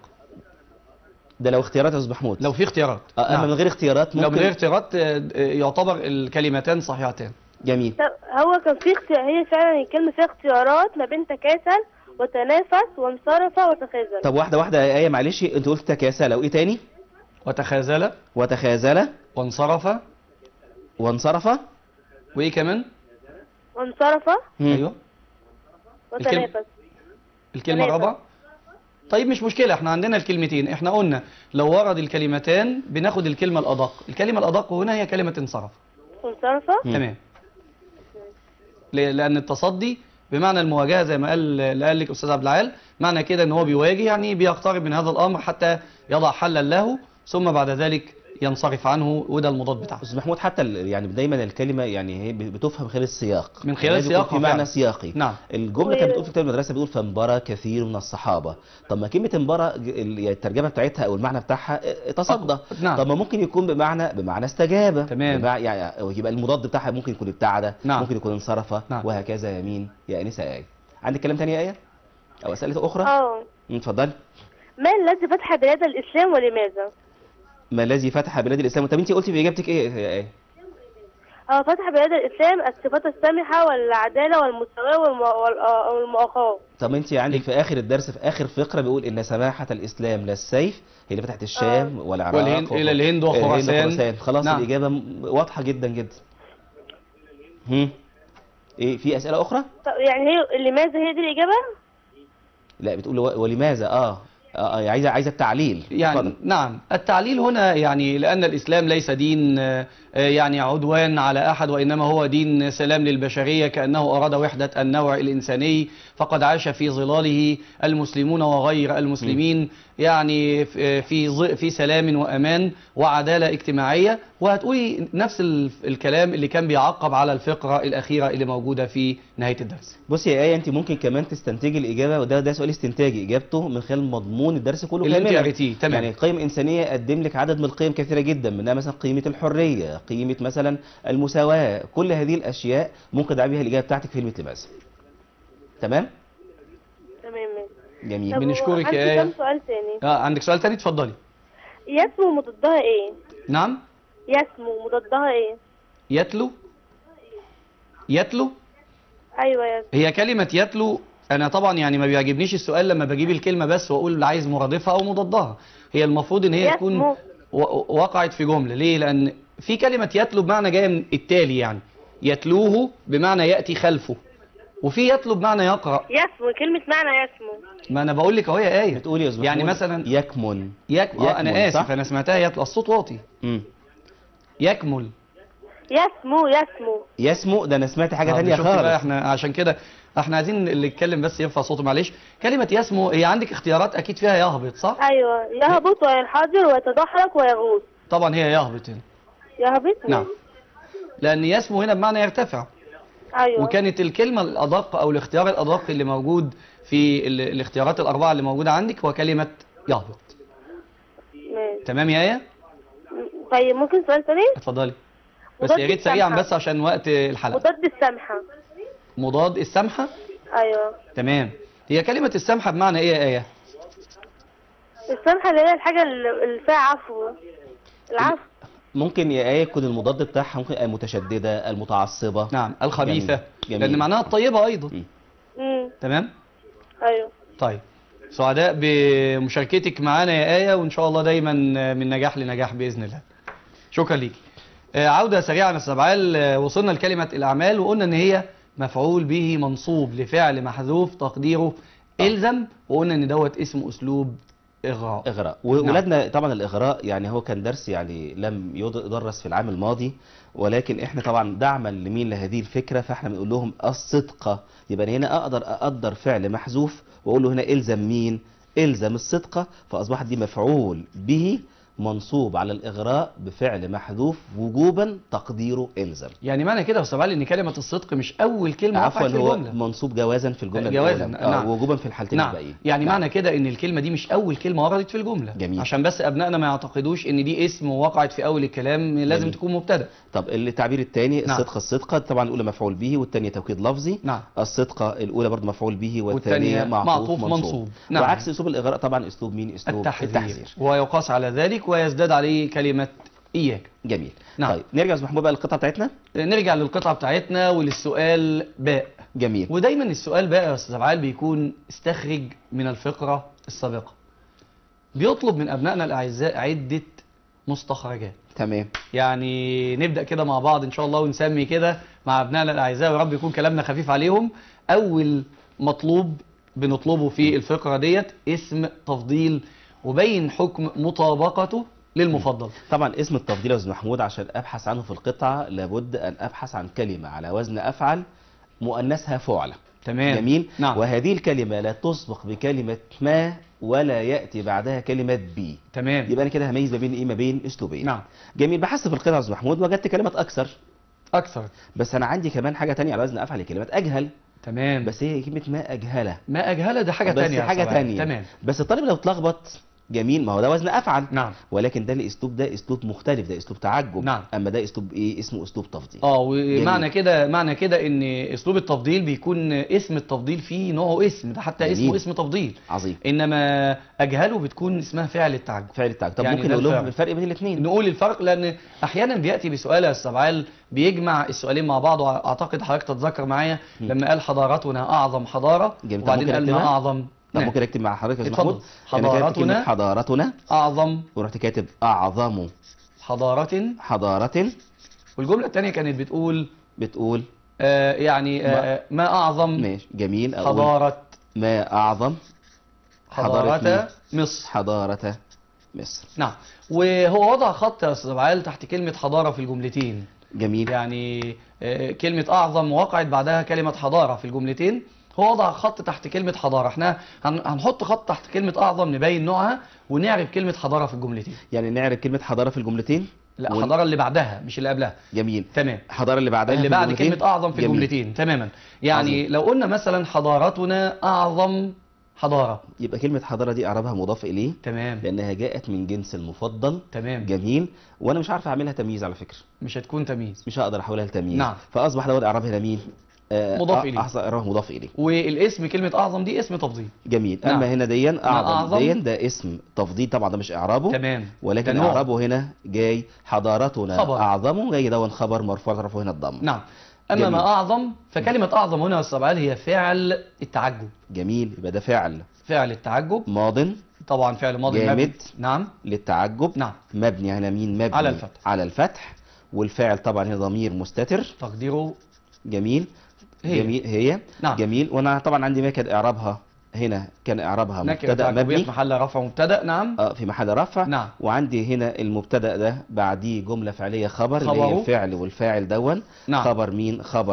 ده لو اختيارات يا استاذ محمود لو في اختيارات آه، اما نعم. من غير اختيارات لو ممكن من غير اختيارات آه، آه، يعتبر الكلمتان صحيحتان جميل طب هو كان في اختيار هي فعلا الكلمة فيها اختيارات ما بين تكاسل وتنافس وانصرف وتخاذل طب واحده واحده يا ايه معلش انت قلت تكاسل وايه تاني وتخاذل وتخاذل وانصرف وانصرف وإيه كمان وانصرف مم. أيوه وتنافس الكلمة تنافس. الرابعة طيب مش مشكلة احنا عندنا الكلمتين احنا قلنا لو ورد الكلمتان بناخد الكلمة الأدق الكلمة الأدق هنا هي كلمة انصرف وانصرف مم. تمام ل- لأن التصدي بمعنى المواجهة زي ما قال اللي قال لك أستاذ عبد العال معنى كده إن هو بيواجه يعني بيقترب من هذا الأمر حتى يضع حلا له ثم بعد ذلك ينصرف عنه وده المضاد بتاعه استاذ محمود حتى ال- يعني دايما الكلمه يعني هي بتفهم خلال السياق من خلال لازم يكون سياقها في معنى فعلا. سياقي نعم الجمله كانت بتقول في كتاب المدرسه بيقول فانبرى كثير من الصحابه طب ما كلمه انبرى ج- ال- يعني الترجمه بتاعتها او المعنى بتاعها اه، تصدى نعم. طب ما ممكن يكون بمعنى بمعنى استجاب تمام. بمع- يعني يبقى المضاد بتاعها ممكن يكون ابتعد نعم. ممكن يكون انصرف نعم. وهكذا يمين يا انسه ايه عندك كلام تاني يا ايه او اسئله اخرى اه مم، اتفضلي ما الذي فتح بلاد الإسلام ولماذا؟ ما الذي فتح بلاد الاسلام طب انت قلتي في اجابتك ايه يا ايه هو فتح بلاد الإسلام الصفات السامحة والعدالة والمساواة والم- والآ- والمؤاخاة طب انت عندك في اخر الدرس في اخر فقره بيقول ان سماحه الاسلام لا السيف هي اللي فتحت الشام والعراق والهند- و- إلى الهند وخراسان. خلاص نعم. الاجابه م- واضحه جدا جدا هم ايه في اسئله اخرى طب يعني هي لماذا هي دي الإجابة؟ لا بتقول و- ولماذا اه, آه آه، عايزه عايزه التعليل يعني اتفضل. نعم التعليل هنا يعني لأن الإسلام ليس دين آه، آه، يعني عدوان على أحد وإنما هو دين سلام للبشرية كأنه أراد وحدة النوع الإنساني فقد عاش في ظلاله المسلمون وغير المسلمين يعني في في ظ- في سلام وأمان وعدالة اجتماعية وهتقولي نفس ال- الكلام اللي كان بيعقب على الفقرة الأخيرة اللي موجودة في نهاية الدرس بصي يا ايه انت ممكن كمان تستنتجي الاجابه وده ده سؤال استنتاجي اجابته من خلال مضمون الدرس كله اللي انت كاملا. قريتيه تمام يعني القيم الإنسانية قدم لك عدد من القيم كثيرة جدا منها مثلا قيمة الحرية قيمة مثلا المساواة كل هذه الأشياء ممكن تدعي بها الإجابة بتاعتك في كلمة لماذا تمام تمام ماشي جميل طب بنشكرك عندي يا آية. كام سؤال تاني آه عندك سؤال تاني اتفضلي يسمو مضادها ايه؟ نعم يسمو مضادها ايه؟ يتلو يتلو ايوه يسمو هي كلمة يتلو أنا طبعا يعني ما بيعجبنيش السؤال لما بجيب الكلمة بس وأقول عايز مرادفها أو مضادها هي المفروض إن هي تكون يسمو و- وقعت في جملة ليه؟ لأن في كلمة يتلو بمعنى جاية من التالي يعني يتلوه بمعنى يأتي خلفه وفي يتلو بمعنى يقرأ يسمو كلمة معنى يسمو ما أنا بقول لك أهو يا آية بتقولي يا أستاذ يعني محمود مثلا يكمن يك... آه يكمل، أنا آسف صح؟ أنا سمعتها يتلو الصوت واطي مم. يكمل يسمو يسمو يسمو ده أنا سمعت حاجة آه، تانية شفت بقى خالص احنا عشان كده احنا عايزين اللي يتكلم بس يرفع صوته معلش كلمة يسمو هي عندك اختيارات اكيد فيها يهبط صح ايوه يهبط وينحدر ويتدحرج ويغوص طبعا هي يهبط هنا يهبط نعم لان يسمو هنا بمعنى يرتفع ايوه وكانت الكلمة الأدق أو الاختيار الأدق اللي موجود في ال- الاختيارات الأربعة اللي موجودة عندك هو كلمة يهبط ماشي. تمام يا آية؟ طيب ممكن سؤال تاني اتفضلي بس مضاد يا ريت سريعا السمحة. بس عشان وقت الحلقة مضاد السمحة مضاد السمحة ايوه تمام هي كلمة السمحة بمعنى إيه يا آية؟ السمحة اللي هي الحاجة اللي اللي فيها عفو العفو ممكن يا آية يكون المضاد بتاعها ممكن المتشددة المتعصبة نعم الخبيثة جميل. جميل. لأن معناها الطيبة أيضا مم. امم تمام؟ ايوه طيب سعداء بمشاركتك معانا يا آية وإن شاء الله دايما من نجاح لنجاح بإذن الله شكرا ليك آه، عودة سريعة يا أستاذ عبعال آه، وصلنا لكلمة الأعمال وقلنا إن هي مفعول به منصوب لفعل محذوف تقديره إلزم وقلنا إن دوت اسم أسلوب إغراء إغراء وولادنا طبعا الإغراء يعني هو كان درس يعني لم يد- يدرس في العام الماضي ولكن احنا طبعا دعما لمين لهذه الفكرة فاحنا بنقول لهم الصدقة يبقى هنا أقدر أقدر فعل محذوف وأقول له هنا إلزم مين إلزم الصدقة فأصبحت دي مفعول به منصوب على الإغراء بفعل محذوف وجوبا تقديره إلزم يعني معنى كده يا أستاذ عبعال إن كلمة الصدق مش أول كلمة عفوا وقعت في هو الجملة منصوب جوازا في الجملة جوازاً، الأولى. آه، نعم. وجوبا في الحالتين نعم الباقيين يعني نعم. معنى كده ان الكلمه دي مش اول كلمه وردت في الجمله جميل. عشان بس ابنائنا ما يعتقدوش ان دي اسم وقعت في اول الكلام لازم جميل. تكون مبتدا طب التعبير الثاني نعم. الصدقة الصدقة طبعا الأولى مفعول به والثانية توكيد لفظي نعم الصدقة الأولى برضه مفعول به والثانية والثانية معطوف, معطوف منصوب, منصوب. نعم. وعكس أسلوب الإغراء طبعا أسلوب مين أسلوب التحذير, التحذير. ويقاس على ذلك ويزداد عليه كلمه اياك جميل نعم. طيب نرجع يا أستاذ محمود بقى للقطعة بتاعتنا نرجع للقطعه بتاعتنا وللسؤال باء جميل ودايما السؤال باء يا استاذ عبعال بيكون استخرج من الفقره السابقه بيطلب من ابنائنا الاعزاء عده مستخرجات تمام يعني نبدأ كده مع بعض إن شاء الله ونسمي كده مع أبنائنا الأعزاء ويا رب يكون كلامنا خفيف عليهم أول مطلوب بنطلبه في الفقرة ديت اسم تفضيل وبين حكم مطابقته للمفضل طبعا اسم التفضيل يا أستاذ محمود عشان أبحث عنه في القطعة لابد أن أبحث عن كلمة على وزن أفعل مؤنثها فعلة تمام جميل نعم وهذه الكلمة لا تسبق بكلمة ما ولا يأتي بعدها كلمة بي تمام يبقى أنا كده هميز ما بين إيه ما بين أسلوبين نعم جميل بحثت في القطعة يا أستاذ محمود وجدت كلمة أكثر أكثر بس أنا عندي كمان حاجة تانية على وزن أفعل كلمة أجهل تمام بس هي كلمة ما أجهلة ما أجهلة ده حاجة بس تانية يا حاجة أستاذ عبد. تانية تمام بس الطالب لو اتلخبط جميل ما هو ده وزن أفعل نعم ولكن ده الأسلوب ده أسلوب مختلف ده أسلوب تعجب نعم. أما ده أسلوب إيه اسمه أسلوب تفضيل اه ومعنى جميل. كده معنى كده ان اسلوب التفضيل بيكون اسم التفضيل فيه نوعه اسم ده حتى جميل. اسمه اسم تفضيل عظيم انما اجهله بتكون اسمها فعل التعجب فعل التعجب طب يعني ممكن ده نقول لهم الفعل. الفرق بين الاثنين نقول الفرق لان احيانا بياتي بسؤال يا استاذ عبعال بيجمع السؤالين مع بعض واعتقد حضرتك تتذكر معايا م. لما قال حضارتنا اعظم حضاره جميل. طب وبعدين ممكن قال ما أكتبها؟ اعظم طب نعم. ممكن اكتب مع حضرتك يا أستاذ اتفضل. محمود أنا كاتب كلمة حضارتنا حضارتنا اعظم ورحت كاتب أعظم حضاره حضارة والجمله الثانيه كانت بتقول بتقول آه يعني آه ما اعظم ماشي جميل أقول حضاره ما أعظم حضاره مصر حضارة مصر نعم وهو وضع خط يا استاذ عبعال تحت كلمه حضاره في الجملتين جميل يعني آه، كلمة أعظم وقعت بعدها كلمة حضارة في الجملتين هو وضع خط تحت كلمة حضارة احنا هن- هنحط خط تحت كلمة أعظم نبين نوعها ونعرف كلمة حضارة في الجملتين يعني نعرف كلمة حضارة في الجملتين لا ون- حضارة اللي بعدها مش اللي قبلها جميل تمام حضارة اللي بعدها اللي في بعد الجملتين؟ كلمة أعظم في جميل. الجملتين تماما يعني عظيم. لو قلنا مثلا حضارتنا أعظم حضارة يبقى كلمة حضارة دي إعرابها مضاف إليه تمام لأنها جاءت من جنس المفضل تمام جميل وأنا مش عارف أعملها تمييز على فكرة مش هتكون تمييز مش هقدر أحولها لتمييز نعم. فأصبح دوت إعراب هنا مين؟ آه، مضاف آه، إليه. أحسن إعراب مضاف إليه والاسم كلمة أعظم دي اسم تفضيل جميل نعم. أما هنا ديا أعظم, أعظم. ديا ده اسم تفضيل طبعا ده مش إعرابه تمام ولكن ده نوع. إعرابه هنا جاي حضارتنا خبر. أعظم جاي دون خبر مرفوع طرفه هنا الضم نعم أما جميل. ما أعظم فكلمة أعظم هنا يا أستاذ عبعال هي فعل التعجب جميل يبقى ده فعل فعل التعجب ماض طبعا فعل ماضي جامد. مبني نعم للتعجب نعم مبني هنا مين مبني على الفتح. على الفتح والفاعل طبعا هنا ضمير مستتر تقديره جميل هي. جميل هي نعم. جميل وانا طبعا عندي ما كان اعرابها هنا كان اعرابها نكرة مبتدا تعجبية مبني في محل رفع مبتدأ نعم اه في محل رفع نعم وعندي هنا المبتدا ده بعديه جمله فعليه خبر اللي هي خبره. الفعل والفاعل دون نعم خبر مين خبر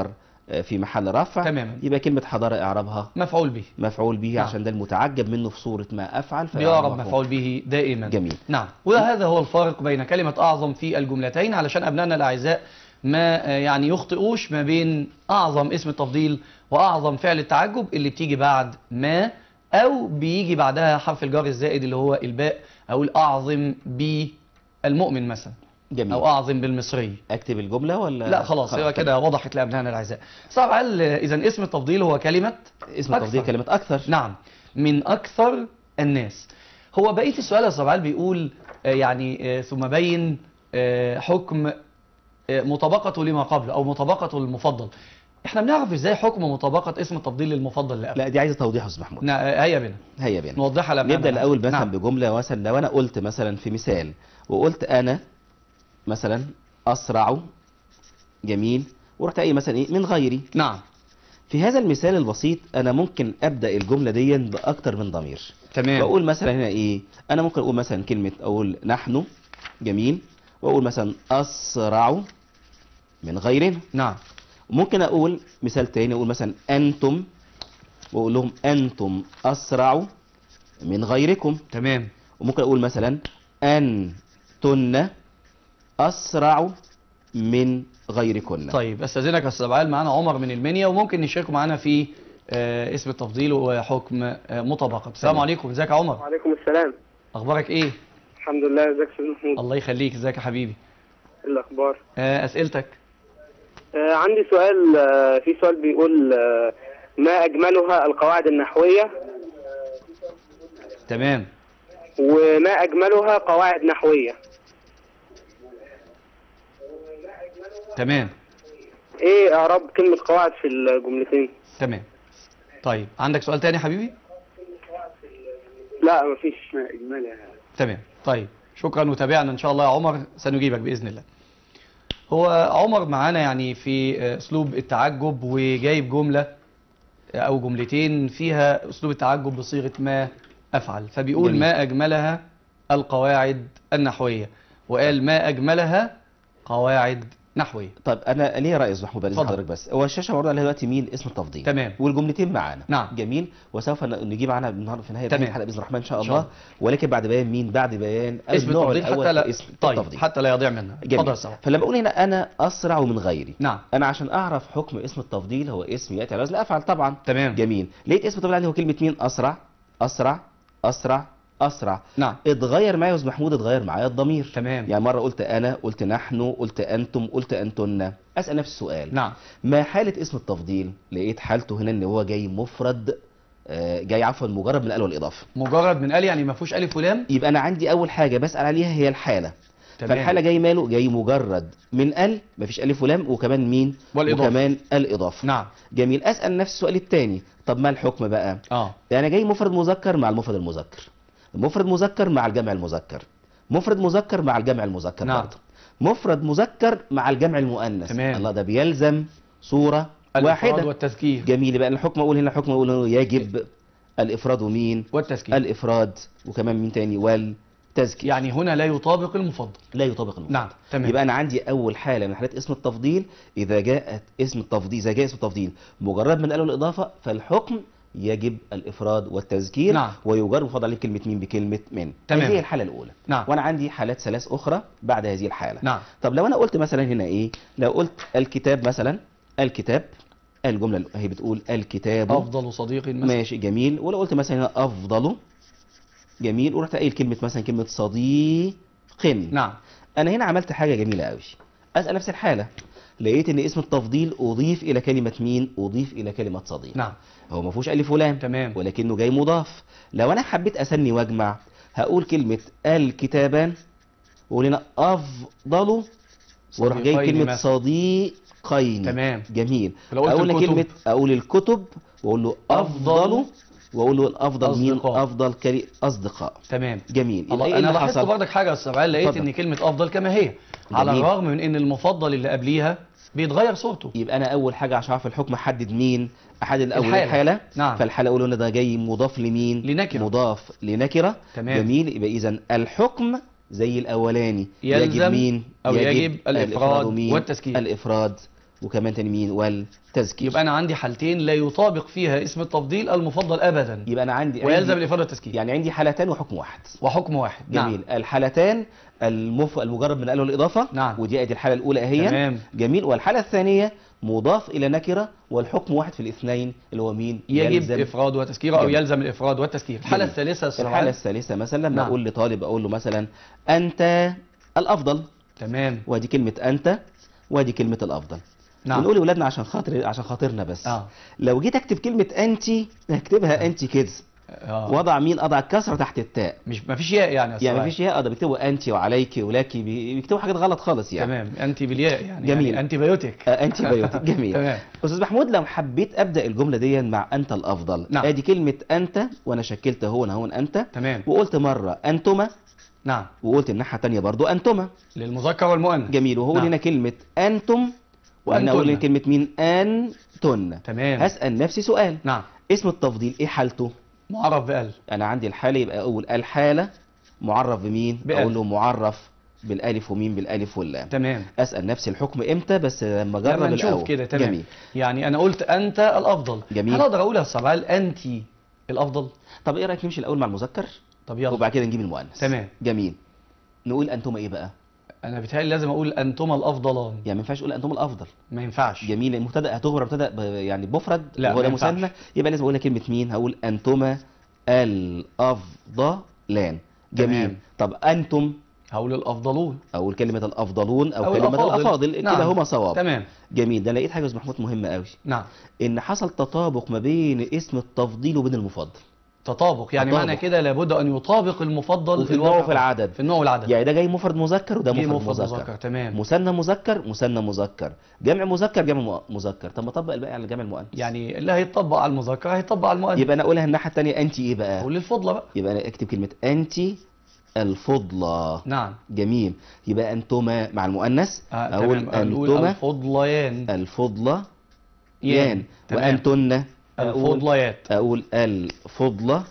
آه، في محل رفع تماما. يبقى كلمة حضارة إعرابها مفعول به مفعول به نعم. عشان ده المتعجب منه في صورة ما أفعل بيعرب فإعرابه مفعول به دائما جميل. نعم وهذا هو الفارق بين كلمة أعظم في الجملتين علشان أبنائنا الأعزاء ما آه، يعني يخطئوش ما بين أعظم اسم التفضيل وأعظم فعل التعجب اللي بتيجي بعد ما أو بيجي بعدها حرف الجر الزائد اللي هو الباء أو الأعظم بالمؤمن مثلا جميل أو أعظم بالمصري أكتب الجملة ولا لا خلاص يبقى كده وضحت لأبنائنا الأعزاء صعب هل إذا اسم التفضيل هو كلمة اسم التفضيل أكثر. كلمة أكثر نعم من أكثر الناس هو بقية السؤال يا صبعال بيقول آه، يعني آه، ثم بين آه، حكم آه، مطابقته لما قبله أو مطابقته للمفضل احنا بنعرف ازاي حكم مطابقة اسم التفضيل للمفضل اللي قبله لا دي عايزة توضيح يا أستاذ محمود نا- آه، هيا بنا هيا بينا نوضحها لأبنائنا نبدأ الأول مثلا نعم. بجملة مثلا لو أنا قلت مثلا في مثال وقلت أنا مثلا أسرع جميل ورحت أي مثلا إيه من غيري نعم في هذا المثال البسيط أنا ممكن أبدأ الجملة دي بأكتر من ضمير تمام وأقول مثلا هنا إيه أنا ممكن أقول مثلا كلمة أقول نحن جميل وأقول مثلا أسرع من غيرنا نعم وممكن أقول مثال تاني أقول مثلا أنتم وأقول لهم أنتم أسرع من غيركم تمام وممكن اقول مثلا انتن اسرع من غيركن طيب استاذنك يا استاذ عبال معانا عمر من المنيا وممكن نشاركوا معانا في آه، اسم التفضيل وحكم آه، مطابقة السلام تمام. عليكم ازيك يا عمر وعليكم السلام اخبارك ايه الحمد لله ازيك يا استاذ محمود الله يخليك ازيك يا حبيبي ايه الاخبار آه، اسئلتك آه عندي سؤال آه في سؤال بيقول آه ما اجملها القواعد النحويه تمام وما اجملها قواعد نحويه تمام ايه اعراب كلمه قواعد في الجملتين تمام طيب عندك سؤال تاني يا حبيبي لا مفيش ما اجملها تمام طيب شكرا وتابعنا ان شاء الله يا عمر سنجيبك باذن الله هو عمر معانا يعني في آه، اسلوب التعجب وجايب جمله آه، او جملتين فيها اسلوب التعجب بصيغه ما افعل فبيقول جميل. ما اجملها القواعد النحويه وقال ما اجملها قواعد نحويه طب انا ليه راي يا أستاذ محمود بعد إذن اتفضل. حضرتك بس هو الشاشه معروض عليها دلوقتي مين اسم التفضيل تمام. والجملتين معانا نعم. جميل وسوف ن- نجيب عنها النهارده في نهايه تمام. الحلقه باذن الرحمن ان شاء إن شاء الله ولكن بعد بيان مين بعد بيان اسم النوع التفضيل الأول حتى لا في اسم طيب التفضيل حتى لا يضيع منا اتفضل جميل يا سوا فلما بقول هنا انا اسرع من غيري نعم انا عشان اعرف حكم اسم التفضيل هو اسم ياتي على وزن افعل طبعا تمام جميل لقيت اسم التفضيل عندي هو كلمه مين اسرع اسرع اسرع اسرع نعم اتغير معايا يا استاذ محمود اتغير معايا الضمير تمام يعني مره قلت انا قلت نحن قلت انتم قلت انتن اسال نفس السؤال نعم ما حاله اسم التفضيل لقيت حالته هنا ان هو جاي مفرد آه، جاي عفوا مجرد من الالف والاضافه مجرد من قال يعني ما فيهوش الف ولام يبقى انا عندي اول حاجه بسال عليها هي الحاله تمام فالحاله جاي ماله جاي مجرد من ال مفيش الف ولام وكمان مين والإضافة. وكمان الاضافه نعم جميل اسال نفس السؤال الثاني طب ما الحكم بقى اه يعني جاي مفرد مذكر مع المفرد المذكر مفرد مذكر مع الجمع المذكر مفرد مذكر مع الجمع المذكر نعم. برضه مفرد مذكر مع الجمع المؤنث تمام. الله ده بيلزم صورة الافراد واحدة والتذكير جميل بقى الحكم اقول هنا حكم اقول هنا يجب الافراد ومين والتذكير الافراد وكمان مين تاني والتزكية يعني هنا لا يطابق المفضل لا يطابق المفرد نعم تمام يبقى انا عندي اول حاله من حالات اسم التفضيل اذا جاءت اسم التفضيل اذا جاء اسم التفضيل مجرد من قالوا الاضافه فالحكم يجب الافراد والتذكير نعم. ويجر مفضل عليه كلمه مين بكلمه من تمام. هذه هي الحاله الاولى نعم وانا عندي حالات ثلاث اخرى بعد هذه الحاله نعم طب لو انا قلت مثلا هنا ايه لو قلت الكتاب مثلا الكتاب الجمله اللي هي بتقول الكتاب افضل صديق مثلا ماشي جميل ولو قلت مثلا هنا افضل جميل ورحت قايل كلمه مثلا كلمه صديق نعم انا هنا عملت حاجه جميله قوي اسال نفس الحاله لقيت ان اسم التفضيل اضيف الى كلمه مين اضيف الى كلمه صديق نعم هو ما فيهوش الف ولام تمام ولكنه جاي مضاف لو انا حبيت اسني واجمع هقول كلمه الكتابان واقول هنا افضل واروح جاي صديقين كلمه مثلا. صديقين تمام جميل لو قلت اقول الكتب. كلمه اقول الكتب واقول له افضل واقول له الافضل مين أصدقاء. افضل كلمه اصدقاء تمام جميل يبقى الله إيه انا اللي لاحظت حصل؟ برضك حاجه يا استاذ عبال لقيت اتفضل. ان كلمه افضل كما هي على جميل. الرغم من ان المفضل اللي قبليها بيتغير صورته يبقى انا اول حاجه عشان اعرف الحكم احدد مين احدد الاول الحالة. الحاله, الحالة. نعم. فالحاله اقول هنا ده جاي مضاف لمين لنكرة. مضاف لنكره تمام. جميل يبقى اذا الحكم زي الاولاني يلزم يجب مين أو يجب الإفراد ومين؟ والتذكير. الافراد وكمان تاني مين والتزكير يبقى انا عندي حالتين لا يطابق فيها اسم التفضيل المفضل ابدا يبقى انا عندي ويلزم عندي الافاده والتذكير يعني عندي حالتان وحكم واحد وحكم واحد جميل الحالتان المف... المجرد من الألف والإضافة نعم. ودي ادي الحالة الأولى أهي تمام. جميل والحالة الثانية مضاف إلى نكرة والحكم واحد في الاثنين اللي هو مين يجب يلزم افراد وتذكير او جميل. يلزم الافراد والتذكير الحاله جميل. الثالثه يا أستاذ الحالة عماد. الثالثة مثلا لما نعم. أقول لطالب أقول له مثلا أنت الأفضل تمام وادي كلمة أنت وادي كلمة الأفضل نعم بنقول لأولادنا عشان خاطر عشان خاطرنا بس اه لو جيت أكتب كلمة أنت هكتبها أنت كده اه وضع مين أضع الكسرة تحت التاء مش ما فيش ياء يعني يا أستاذ يعني عماد. مفيش ياء ده بيكتبوا أنت وعليك ولك بي- بيكتبوا حاجات غلط خالص يعني تمام انتي بالياء يعني جميل. يعني انتي بايوتيك آه، انتي بايوتيك جميل تمام استاذ محمود لو حبيت ابدا الجمله دي مع انت الافضل نعم. ادي كلمه انت وانا شكلت هون هون انت تمام وقلت مره انتما نعم وقلت الناحيه الثانيه برضو انتما للمذكر والمؤنث جميل وهو نعم. هنا كلمه انتم وانا اقول وأنتن. هنا كلمه مين انتن تمام هسال نفسي سؤال نعم اسم التفضيل ايه حالته معرف بقلب انا عندي الحاله يبقى اقول الحاله معرف بمين بألف. اقول له معرف بالالف ومين بالالف واللام تمام اسال نفسي الحكم امتى بس لما اجرب لما نشوف الاول كده تمام جميل يعني انا قلت انت الافضل جميل. هل اقدر اقول يا أستاذ عماد انتي الافضل طب ايه رايك نمشي الاول مع المذكر طب يلا وبعد كده نجيب المؤنث تمام. جميل نقول انتما ايه بقى انا بيتهيألي لازم اقول انتما الافضلان يعني ما ينفعش اقول انتم الافضل ما ينفعش جميل المبتدا هتغبر مبتدا ب- يعني بمفرد لا، وهو ما ده ينفعش. مثنى يبقى لازم اقول لك كلمه مين هقول انتما الافضلان جميل تمام. طب انتم هقول الافضلون اقول كلمه الافضلون او, أو كلمه الأفاضل. الافاضل نعم. كده هما صواب تمام جميل ده لقيت حاجه يا استاذ محمود مهمه قوي نعم ان حصل تطابق ما بين اسم التفضيل وبين المفضل تطابق يعني تطابق. معنى كده لابد ان يطابق المفضل وفي النوع الواقع وفي العدد في النوع والعدد يعني ده جاي مفرد مذكر وده جه مفرد مفرد مذكر مذكر تمام مثنى مذكر مثنى مذكر جمع مذكر جمع مؤ- مذكر طب ما طبق الباقي على جمع المؤنث يعني اللي هيطبق على المذكر هيطبق على المؤنث يبقى انا اقولها الناحيه الثانيه انت ايه بقى قول الفضلة بقى يبقى انا اكتب كلمه انت الفضلى نعم جميل يبقى انتما مع المؤنث آه اقول تمام نقول انتما الفضليان الفضلى يان تمام. وانتن اقول الفضليات اقول الفضليات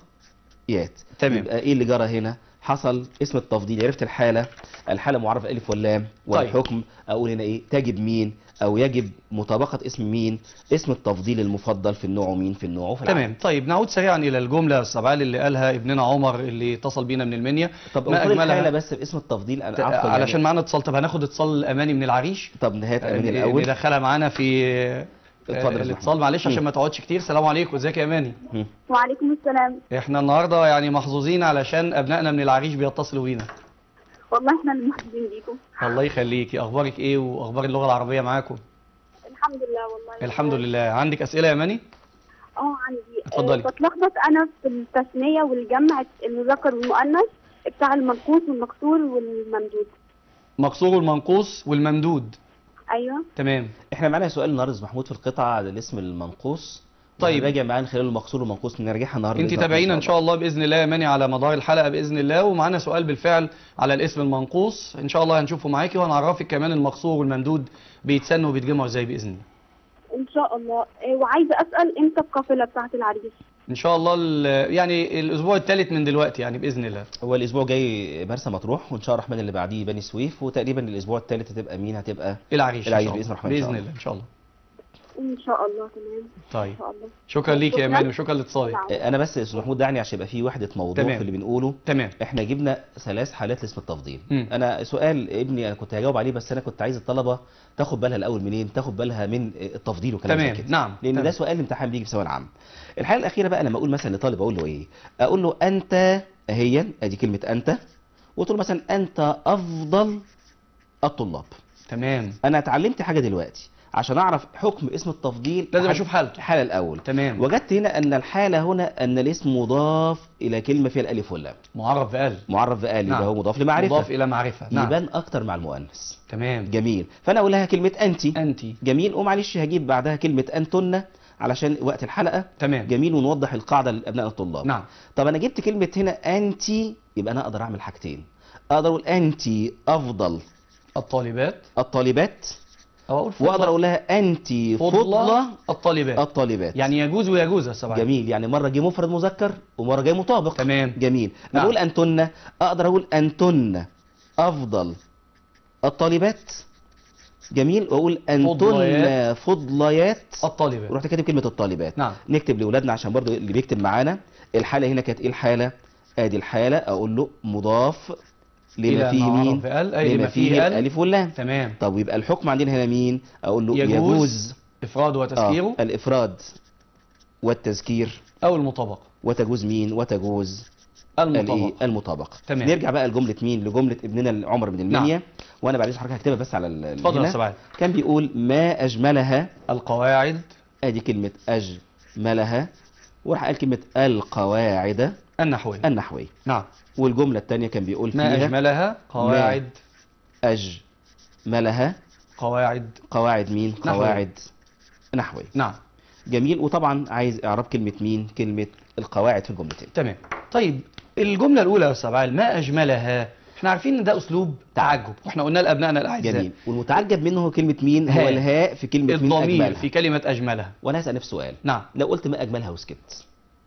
تمام. يبقى ايه اللي جرى هنا حصل اسم التفضيل عرفت الحاله الحاله معرف الف واللام والحكم اقول هنا ايه تجب مين او يجب مطابقه اسم مين اسم التفضيل المفضل في النوع مين في النوع وفي العدد. تمام طيب نعود سريعا الى الجمله السبعال اللي قالها ابننا عمر اللي اتصل بينا من المنيا طب ما خد الحاله اجملها بس باسم التفضيل انا ت- عفوا علشان يعني معانا اتصال طب هناخد اتصال اماني من العريش طب نهايه امين ن- الاول ندخلها معانا في اتفضل يا الاتصال محمد. معلش عشان مم. ما تقعدش كتير السلام عليكم ازيك يا اماني مم. وعليكم السلام احنا النهارده يعني محظوظين علشان ابنائنا من العريش بيتصلوا بينا والله احنا اللي محظوظين بيكم الله يخليكي اخبارك ايه واخبار اللغه العربيه معاكم الحمد لله والله الحمد لله عندك اسئله يا اماني اه عندي اتفضلي. آه، بتلخبط انا في التثنية والجمع المذكر والمؤنث بتاع المنقوص والمكسور والممدود مقصور المنقوص والممدود ايوه تمام احنا معانا سؤال النهارده يا محمود في القطعه على الاسم المنقوص طيب. راجع معانا خلال المقصور والمنقوص نرجعها النهارده انت بإذن الله تابعينا ان شاء الله باذن الله يا ماني على مدار الحلقه باذن الله ومعانا سؤال بالفعل على الاسم المنقوص ان شاء الله هنشوفه معاكي وهنعرفك كمان المقصور والممدود بيتسنوا وبيتجمعوا ازاي باذن الله ان شاء الله آه، وعايزه اسال امتى القافله بتاعت العريس ان شاء الله ال- يعني الاسبوع الثالث من دلوقتي يعني باذن الله هو الاسبوع جاي مرسى مطروح وان شاء الله الرحمن اللي بعديه بني سويف وتقريبا الاسبوع الثالث هتبقى مين هتبقى العريش العريش إن شاء بإذن الله. الرحمن إن شاء باذن الله. الله ان شاء الله ان شاء الله تمام طيب ان شاء الله شكرا ليك يا شكراً. ايمان وشكرا لاتصالك نعم. انا بس يا استاذ محمود دعني عشان يبقى في وحده موضوع تمام. في اللي بنقوله تمام احنا جبنا ثلاث حالات لاسم التفضيل مم. انا سؤال ابني انا كنت هجاوب عليه بس انا كنت عايز الطلبه تاخد بالها الاول منين تاخد بالها من التفضيل وكلام زي تمام كده نعم لان تمام. ده سؤال امتحان بيجي في ثانوي العام الحاله الاخيره بقى لما اقول مثلا لطالب اقول له ايه اقول له انت اهيا ادي كلمه انت وقلت له مثلا انت افضل الطلاب تمام انا اتعلمت حاجه دلوقتي عشان اعرف حكم اسم التفضيل لازم أحد- اشوف حالته الحاله الاول تمام وجدت هنا ان الحاله هنا ان الاسم مضاف الى كلمه فيها الالف واللام معرف بقلب معرف بقال يبقى نعم. هو مضاف لمعرفه مضاف الى معرفه نعم يبان اكتر مع المؤنث تمام جميل فانا اقول لها كلمه انت انت جميل ومعلش هجيب بعدها كلمه انتن علشان وقت الحلقه تمام جميل ونوضح القاعده لابناء الطلاب نعم طب انا جبت كلمه هنا انت يبقى انا اقدر اعمل حاجتين اقدر اقول انت افضل الطالبات الطالبات او اقول فضلة واقدر اقول لها انت فضلة الطالبات الطالبات يعني يجوز ويجوز يا سبعة جميل يعني مره جه مفرد مذكر ومره جاي مطابق تمام جميل نعم. انا اقول انتن اقدر اقول انتن افضل الطالبات جميل واقول انتن فضليات. فضليات الطالبات ورحت كاتب كلمه الطالبات نعم نكتب لاولادنا عشان برضو اللي بيكتب معانا الحاله هنا كانت ايه الحاله ادي الحاله اقول له مضاف لما إلى فيه ما مين عرف قال أي لما لما فيه قال الالف واللام تمام طب يبقى الحكم عندنا هنا مين اقول له يجوز يجوز إفراد وتذكيره آه الافراد والتذكير أو المطابقة وتجوز مين وتجوز الايه المطابقة المطابقه تمام. نرجع بقى لجمله مين لجمله ابننا عمر بن المنيا وانا بعد إذن حضرتك هكتبها بس على ال- اتفضل يا هنا. أستاذ علي. كان بيقول ما اجملها القواعد ادي كلمه اجملها وراح قال كلمه القواعد النحوية النحويه نعم والجمله الثانيه كان بيقول ما فيها أجملها قواعد اجملها قواعد قواعد مين نحوية. قواعد نحويه نعم جميل وطبعا عايز اعراب كلمه مين كلمه القواعد في الجملتين تمام طيب الجملة الأولى يا أستاذ علي ما أجملها احنا عارفين ان ده اسلوب تعجب واحنا قلنا لابنائنا الاعزاء جميل والمتعجب منه هو كلمه مين هو ها. الهاء في كلمه مين الضمير اجملها في كلمة أجملها وانا هسال نفسي سؤال نعم لو قلت ما اجملها وسكت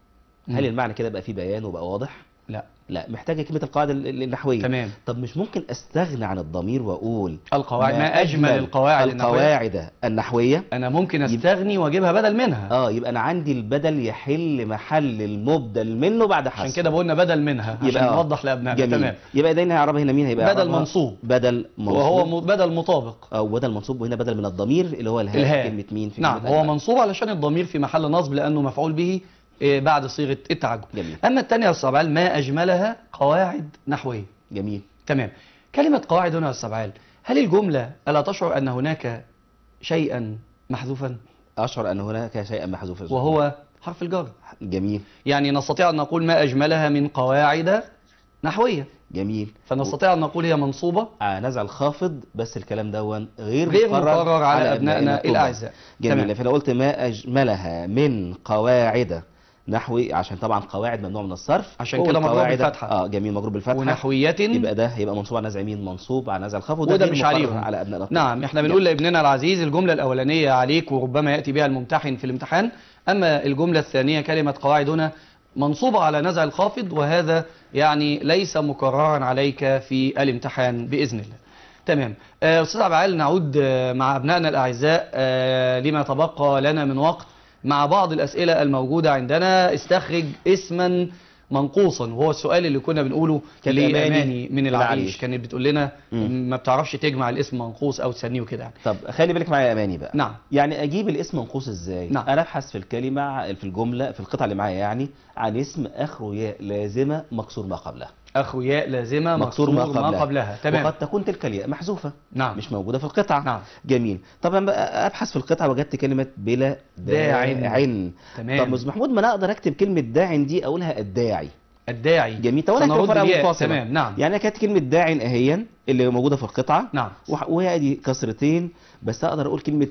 هل مم. المعنى كده بقى فيه بيان وبقى واضح لا لا محتاجه كلمه القاعده ال- ال- النحويه تمام طب مش ممكن استغنى عن الضمير واقول القواعد ما أجمل القواعد النحوية القواعد النحويه أنا ممكن أستغني وأجيبها بدل منها اه يبقى انا عندي البدل يحل محل المبدل منه بعد حذف عشان كده بقولنا بدل منها عشان يبقى آه. نوضح لأبنائنا جميل تمام يبقى ده هيعربها هنا مين هيبقى بدل يعربها منصوب. بدل منصوب وهو م- بدل مطابق او بدل منصوب وهنا بدل من الضمير اللي هو الهاء الهاء كلمه مين في نعم كلمة هو أجمل. منصوب علشان الضمير في محل نصب لأنه مفعول به إيه، بعد صيغة التعجب جميل أما الثانية يا أستاذ عبال ما أجملها قواعد نحوية جميل تمام كلمة قواعد هنا يا أستاذ عبال هل الجملة ألا تشعر أن هناك شيئا محذوفا اشعر ان هناك شيئا محذوفا وهو حرف الجر جميل يعني نستطيع أن نقول ما أجملها من قواعد نحوية جميل فنستطيع أن نقول هي منصوبة آه نزع الخافض بس الكلام دون غير, غير مقرر على أبنائنا الطلاب. الأعزاء جميل تمام. فلو قلت ما أجملها من قواعد نحوي عشان طبعا قواعد ممنوع من الصرف عشان هو كده مضروب القواعد- بالفتحة. اه جميل مضروب بالفتحه ونحوية يبقى ده هيبقى منصوب على نزع مين منصوب على نزع الخفض وده وده غير مش مقرر عليهم. على ابنائنا الطلاب. نعم احنا بنقول لابننا العزيز الجملة الأولانية عليك وربما يأتي بها الممتحن في الامتحان أما الجملة الثانية كلمة قواعد هنا منصوبة على نزع الخافض وهذا يعني ليس مكررا عليك في الامتحان بإذن الله تمام آه، أستاذ عبد العال نعود آه، مع أبنائنا الأعزاء آه، لما تبقى لنا من وقت مع بعض الأسئلة الموجودة عندنا استخرج اسما منقوصا وهو السؤال اللي كنا بنقوله كانت لأماني أماني من العريش العريش. كانت بتقول لنا مم. ما بتعرفش تجمع الاسم منقوص او تسنيه وكده يعني طب خلي بالك معايا يا اماني بقى نعم يعني اجيب الاسم منقوص ازاي نعم. انا ابحث في الكلمه ع- في الجمله في القطعه اللي معايا يعني عن اسم اخره ياء لازمه مكسور ما قبلها اخو ياء لازمه مكسور مكسور ما قبلها, ما قبلها تمام وقد تكون تلك الياء محذوفه نعم مش موجوده في القطعه نعم جميل طبعا بقى ابحث في القطعه وجدت كلمه بلا داعٍ. داعٍ تمام طب مستر محمود ما انا اقدر اكتب كلمه داع دي اقولها الداعي الداعي جميل طب انا فنرد هكتب فرقه الياء. منفصله تمام نعم يعني انا كانت كلمه داع اهيا اللي موجوده في القطعه نعم وح- وهي دي كسرتين بس اقدر اقول كلمه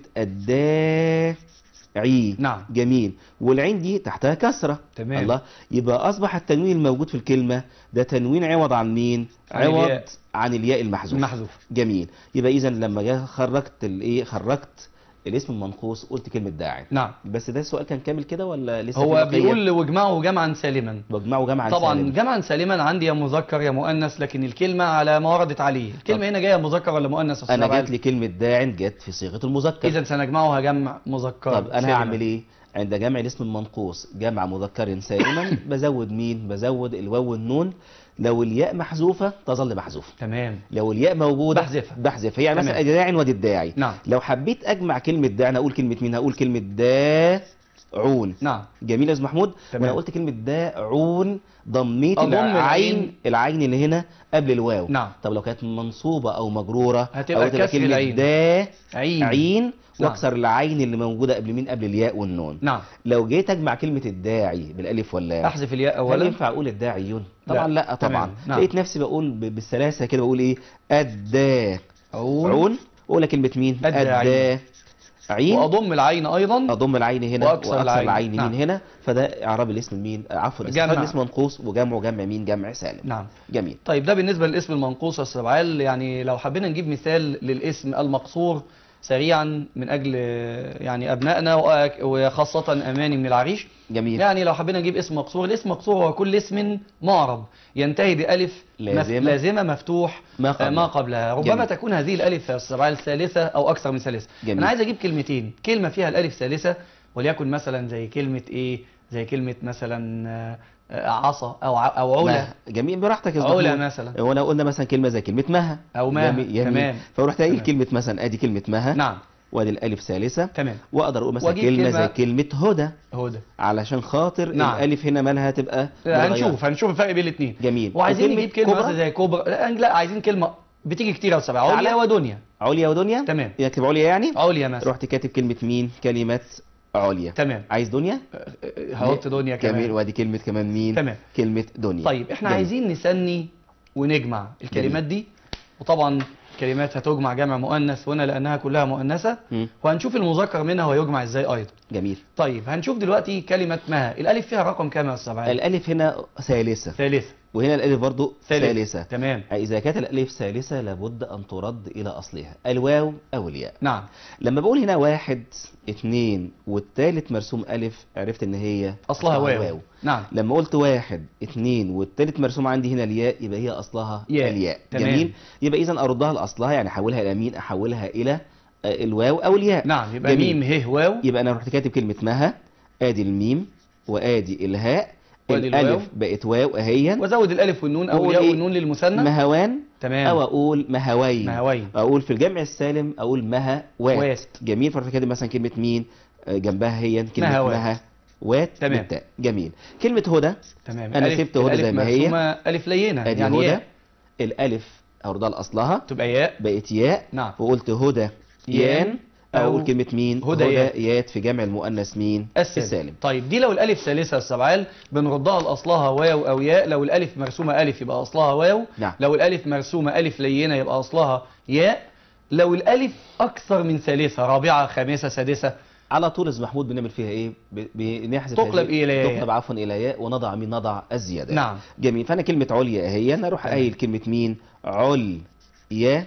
الداعي نعم جميل والعين دي تحتها كسره تمام. الله يبقى اصبح التنوين الموجود في الكلمه ده تنوين عوض عن مين عن عوض الياء. عن الياء المحذوف محذوف جميل يبقى اذا لما جه خرجت الايه خرجت الاسم المنقوص قلت كلمه داعي نعم بس ده السؤال كان كامل كده ولا لسه هو في بقية؟ بيقول واجمعه جمعا سالما بجمعه جمعا طبعا سالما. جمعا سالما عندي يا مذكر يا مؤنث لكن الكلمه على ما وردت عليه الكلمه هنا جايه مذكر ولا مؤنث يا أستاذ انا عبد جات لي كلمه داع جت في صيغه المذكر اذا سنجمعها جمع مذكر طب انا سالما. هعمل ايه عند جمع الاسم المنقوص جمع مذكر سالما بزود مين بزود الواو والنون لو الياء محذوفه تظل محذوفه تمام لو الياء موجوده بحذفها. بحذفها يعني تمام. مثلا داع ودي الداعي نعم لو حبيت اجمع كلمه داع انا اقول كلمه مين هقول كلمه داعون نعم جميل يا استاذ محمود تمام. وانا قلت كلمه داعون ضميت أضم العين العين. العين اللي هنا قبل الواو نعم طب لو كانت منصوبه او مجروره هتبقى او تبقى كسر كلمه العين. دا عين عين نعم. واكسر العين اللي موجوده قبل مين قبل الياء والنون نعم لو جيت اجمع كلمه الداعي بالالف واللام احذف الياء هل اولا ينفع اقول الداعيون طبعا لا. لا, طبعا تمام. نعم. لقيت نفسي بقول ب- بالسلاسه كده بقول ايه الداعون عون اقول كلمه مين الداعين. الداعين واضم العين ايضا اضم العين هنا وأكسر واكسر العين. العين نعم. مين هنا فده اعراب الاسم مين آه، عفوا جمع. استخراج الاسم منقوص وجمعه جمع مين جمع سالم نعم جميل طيب ده بالنسبة للاسم المنقوص يا أستاذ عبد العال يعني لو حبينا نجيب مثال للاسم المقصور سريعا من اجل آه، يعني ابنائنا وأك- وخاصه اماني من العريش جميل يعني لو حبينا نجيب اسم مقصور الاسم مقصور هو كل اسم معرب ينتهي بألف لازمة. مف- لازمة مفتوح ما آه، قبلها. ما قبلها ربما جميل. تكون هذه الألف يا أستاذ عبال ثالثة أو أكثر من ثالثة جميل. أنا عايز أجيب كلمتين كلمة فيها الألف ثالثة وليكن مثلا زي كلمة إيه زي كلمة مثلا آه، آه، عصا أو ع- أو علا ما- جميل براحتك يا علا محمود. مثلا ولو قلنا مثلا كلمه زي كلمه مها أو مها. جميل- جميل. تمام. فرحت قايل تمام. كلمه مثلا ادي كلمه مها نعم وادي الالف ثالثه تمام واقدر اقول مثلا وأجيب كلمه كلمة- زي كلمه هدى هدى علشان خاطر نعم. الالف هنا مالها تبقى متغيرة. هنشوف هنشوف الفرق بين الاثنين جميل وعايزين وكلمة نجيب كلمة كبرى؟ مثلا زي كوبرا لا, لا عايزين كلمة بتيجي كتير يا أستاذ عبال. عليا أعلى؟ ودنيا عليا ودنيا تمام يكتب عليا يعني عليا مثلا رحت كاتب كلمه مين كلمه عليا تمام عايز دنيا هحط دنيا جميل كمان وادي كلمه كمان مين تمام كلمه دنيا طيب احنا جميل. عايزين نسني ونجمع الكلمات دي وطبعا كلمات هتجمع جمع مؤنث هنا لانها كلها مؤنثه مم. وهنشوف المذكر منها ويجمع ازاي ايضا جميل طيب هنشوف دلوقتي كلمه مها الالف فيها رقم كام يا استاذ عادل الالف هنا ثالثه ثالثه وهنا الالف برضو ثالثه تمام إذا كانت الألف ثالثة لابد أن ترد إلى أصلها الواو أو الياء نعم لما بقول هنا واحد اتنين والتالت مرسوم ألف عرفت إن هي اصلها واو نعم لما قلت واحد اتنين والتالت مرسوم عندي هنا الياء يبقى هي أصلها ياء. الياء تمام. جميل يبقى إذا أردها لأصلها يعني أحولها إلى مين أحولها إلى آه، الواو أو الياء نعم يبقى جميل. ميم ه واو يبقى أنا رحت كاتب كلمة مها آدي الميم وآدي الهاء وآدي الواو. الألف بقت واو أهيا وزود الالف والنون او وأقول الياء إيه؟ والنون للمثنى مهوان تمام أو أقول مهوين مهوين اقول في الجمع السالم اقول مها وات, وات. جميل فرحت كاتب مثلا كلمه مين آه، جنبها هي كلمه مهوات. مها وات تمام. بالتاء جميل كلمه هدى تمام أنا الألف- سبت هدى الألف زي ما هي. مرسومة الف لينه ادي يعني هدى ياء الالف اردها لاصلها تبقى ياء بقت ياء نعم وقلت هدى يان يان أو اقول كلمه مين هدى يات. يات في جمع المؤنث مين السالم. السالم طيب دي لو الالف ثالثه يا استاذ عال بنردها لاصلها واو او ياء لو الالف مرسومه الف يبقى اصلها واو نعم لو الالف مرسومه الف لينه يبقى اصلها ياء لو الالف اكثر من ثالثه رابعه خامسه سادسه على طول يا محمود بنعمل فيها ايه ب- بنحذف تقلب هذه- إلى ياء. تقلب عفوا الى ياء ونضع مين نضع الزياده نعم جميل فانا كلمه عليا اهي انا اروح تمام. قايل كلمه مين عل يا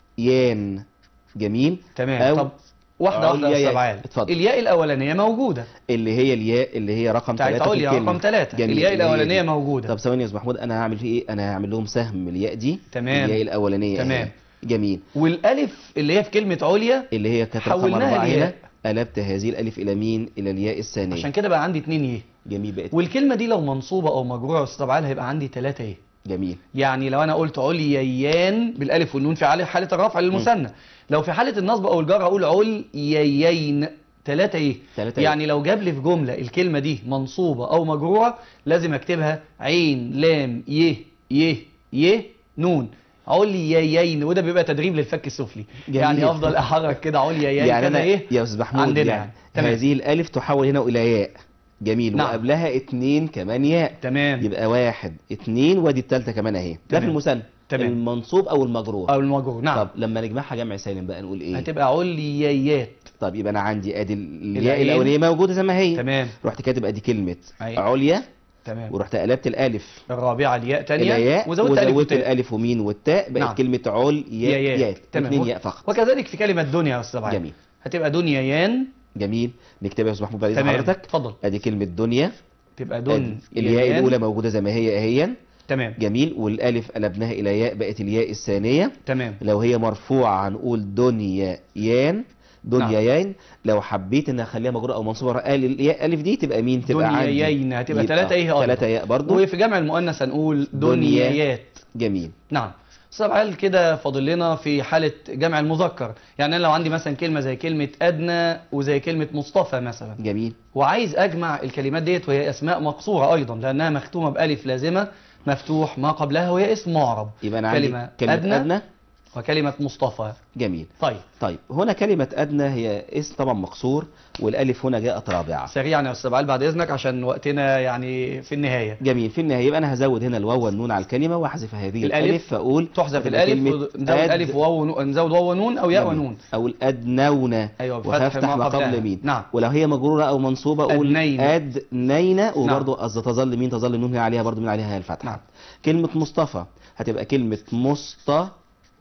يان جميل تمام أو طب واحده واحده عليا يا ياء. استاذ عال اتفضل. الياء الاولانيه موجوده اللي هي الياء اللي هي رقم بتاعت ثلاثة في عليا الكلمة رقم ثلاثة جميل. الياء اللي هي الاولانيه دي. موجوده طب ثواني يا استاذ محمود انا هعمل فيه ايه انا هعمل لهم سهم الياء دي تمام. الياء الاولانيه تمام. أهي. جميل والالف اللي هي في كلمه عليا اللي هي كانت رقم حولناها أربعة هنا لياء. قلبت هذه الالف الى مين الى الياء الثانيه عشان كده بقى عندي اتنين يه جميل بقت والكلمه دي لو منصوبه او مجروره يا استاذ عال هيبقى عندي ثلاثه يه جميل يعني لو انا قلت علييان بالالف والنون في حاله حاله الرفع للمثنى لو في حاله النصب او الجر اقول علييين ثلاثه ايه ثلاثة إيه؟ يعني لو جاب لي في جمله الكلمه دي منصوبه او مجروره لازم اكتبها عين لام يه يه يه نون علييين وده بيبقى تدريب للفك السفلي جميل. يعني افضل احرك كده علييين يعني كده انا ايه يا استاذ محمود عندنا يعني يعني. تمام. هذه الالف تحول هنا الى ياء جميل نعم. وقبلها اتنين كمان ياء تمام يبقى واحد اتنين وادي التالتة كمان اهي ده في تمام. المثنى تمام. المنصوب او المجرور او المجرور نعم طب لما نجمعها جمع سالم بقى نقول ايه هتبقى علييات طب يبقى انا عندي ادي الياء العين. الاولانيه موجوده زي ما هي تمام رحت كاتب ادي كلمه أيوة. عليا تمام ورحت قلبت الالف الرابعه الياء ثانيه الى ياء وزودت الف وزودت وتاء الالف ومين والتاء بقت نعم. كلمه عل ياء ياء. ياء تمام. اثنين ياء فقط وكذلك في كلمه دنيا يا استاذ عادل جميل هتبقى دنيايان جميل نكتبها يا استاذ محمود بعد إذن تمام حضرتك اتفضل ادي كلمه دنيا تبقى أدي دن الياء يان. الاولى موجوده زي ما هي اهيا تمام جميل والالف قلبناها الى ياء بقت الياء الثانيه تمام لو هي مرفوعه هنقول دنيا يان دنيا يان لو حبيت ان اخليها مجروره او منصوبه قال الياء الف دي تبقى مين تبقى عندي دنيايين هتبقى يبقى ثلاثه ايه ايضا ثلاثه ياء برضو وفي جمع المؤنث هنقول دنيا. دنيايات جميل نعم استاذ عادل كده فاضل لنا في حاله جمع المذكر يعني انا لو عندي مثلا كلمه زي كلمه ادنى وزي كلمه مصطفى مثلا جميل وعايز اجمع الكلمات ديت وهي اسماء مقصوره ايضا لانها مختومه بالف لازمه مفتوح ما قبلها وهي اسم معرب يبقى انا عندي كلمة كلمه أدنى. ادنى وكلمه مصطفى جميل طيب طيب هنا كلمة أدنى هي اسم طبعا مقصور والألف هنا جاءت رابعة سريعا يا استاذ عادل بعد اذنك عشان وقتنا يعني في النهايه جميل في النهاية يبقى أنا هزود هنا الواو والنون على الكلمة وأحذف هذه الألف الألف فأقول تحذف هتبقى الالف كلمة ونزود أد- الف وواو ونون- نزود واو ونون او ياء جميل. ونون أقول أدنون ايوه بفتح وهفتح ما ما قبلها. قبل مين نعم ولو هي مجرورة أو منصوبة أقول أدنين. أدنين وبرضه قصد تظل مين تظل النون هنا عليها برضه من عليها الفتحة نعم. كلمة مصطفى هتبقى كلمة مصطفى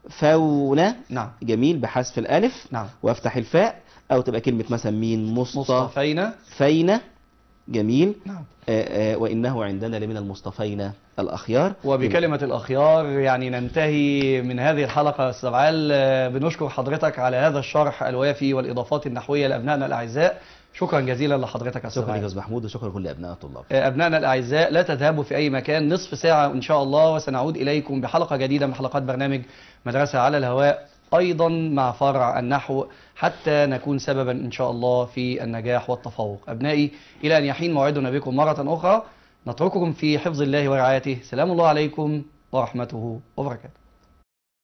مصطفون نعم جميل بحذف الألف نعم وافتح الفاء أو تبقى كلمة مثلا مين مصطفين مصطفين جميل نعم آه، آه، وإنه عندنا لمن المصطفين الأخيار وبكلمة الأخيار يعني ننتهي من هذه الحلقة يا أستاذ عال آه، بنشكر حضرتك على هذا الشرح الوافي والإضافات النحوية لأبنائنا الأعزاء شكرا جزيلا لحضرتك يا أستاذ شكرا عال يا أستاذ محمود وشكرا لكل أبناء الطلاب آه، أبنائنا الأعزاء لا تذهبوا في أي مكان نصف ساعة إن شاء الله وسنعود إليكم بحلقة جديدة من حلقات برنامج مدرسة على الهواء أيضا مع فرع النحو حتى نكون سببا إن شاء الله في النجاح والتفوق أبنائي إلى أن يحين موعدنا بكم مرة أخرى نترككم في حفظ الله ورعايته سلام الله عليكم ورحمته وبركاته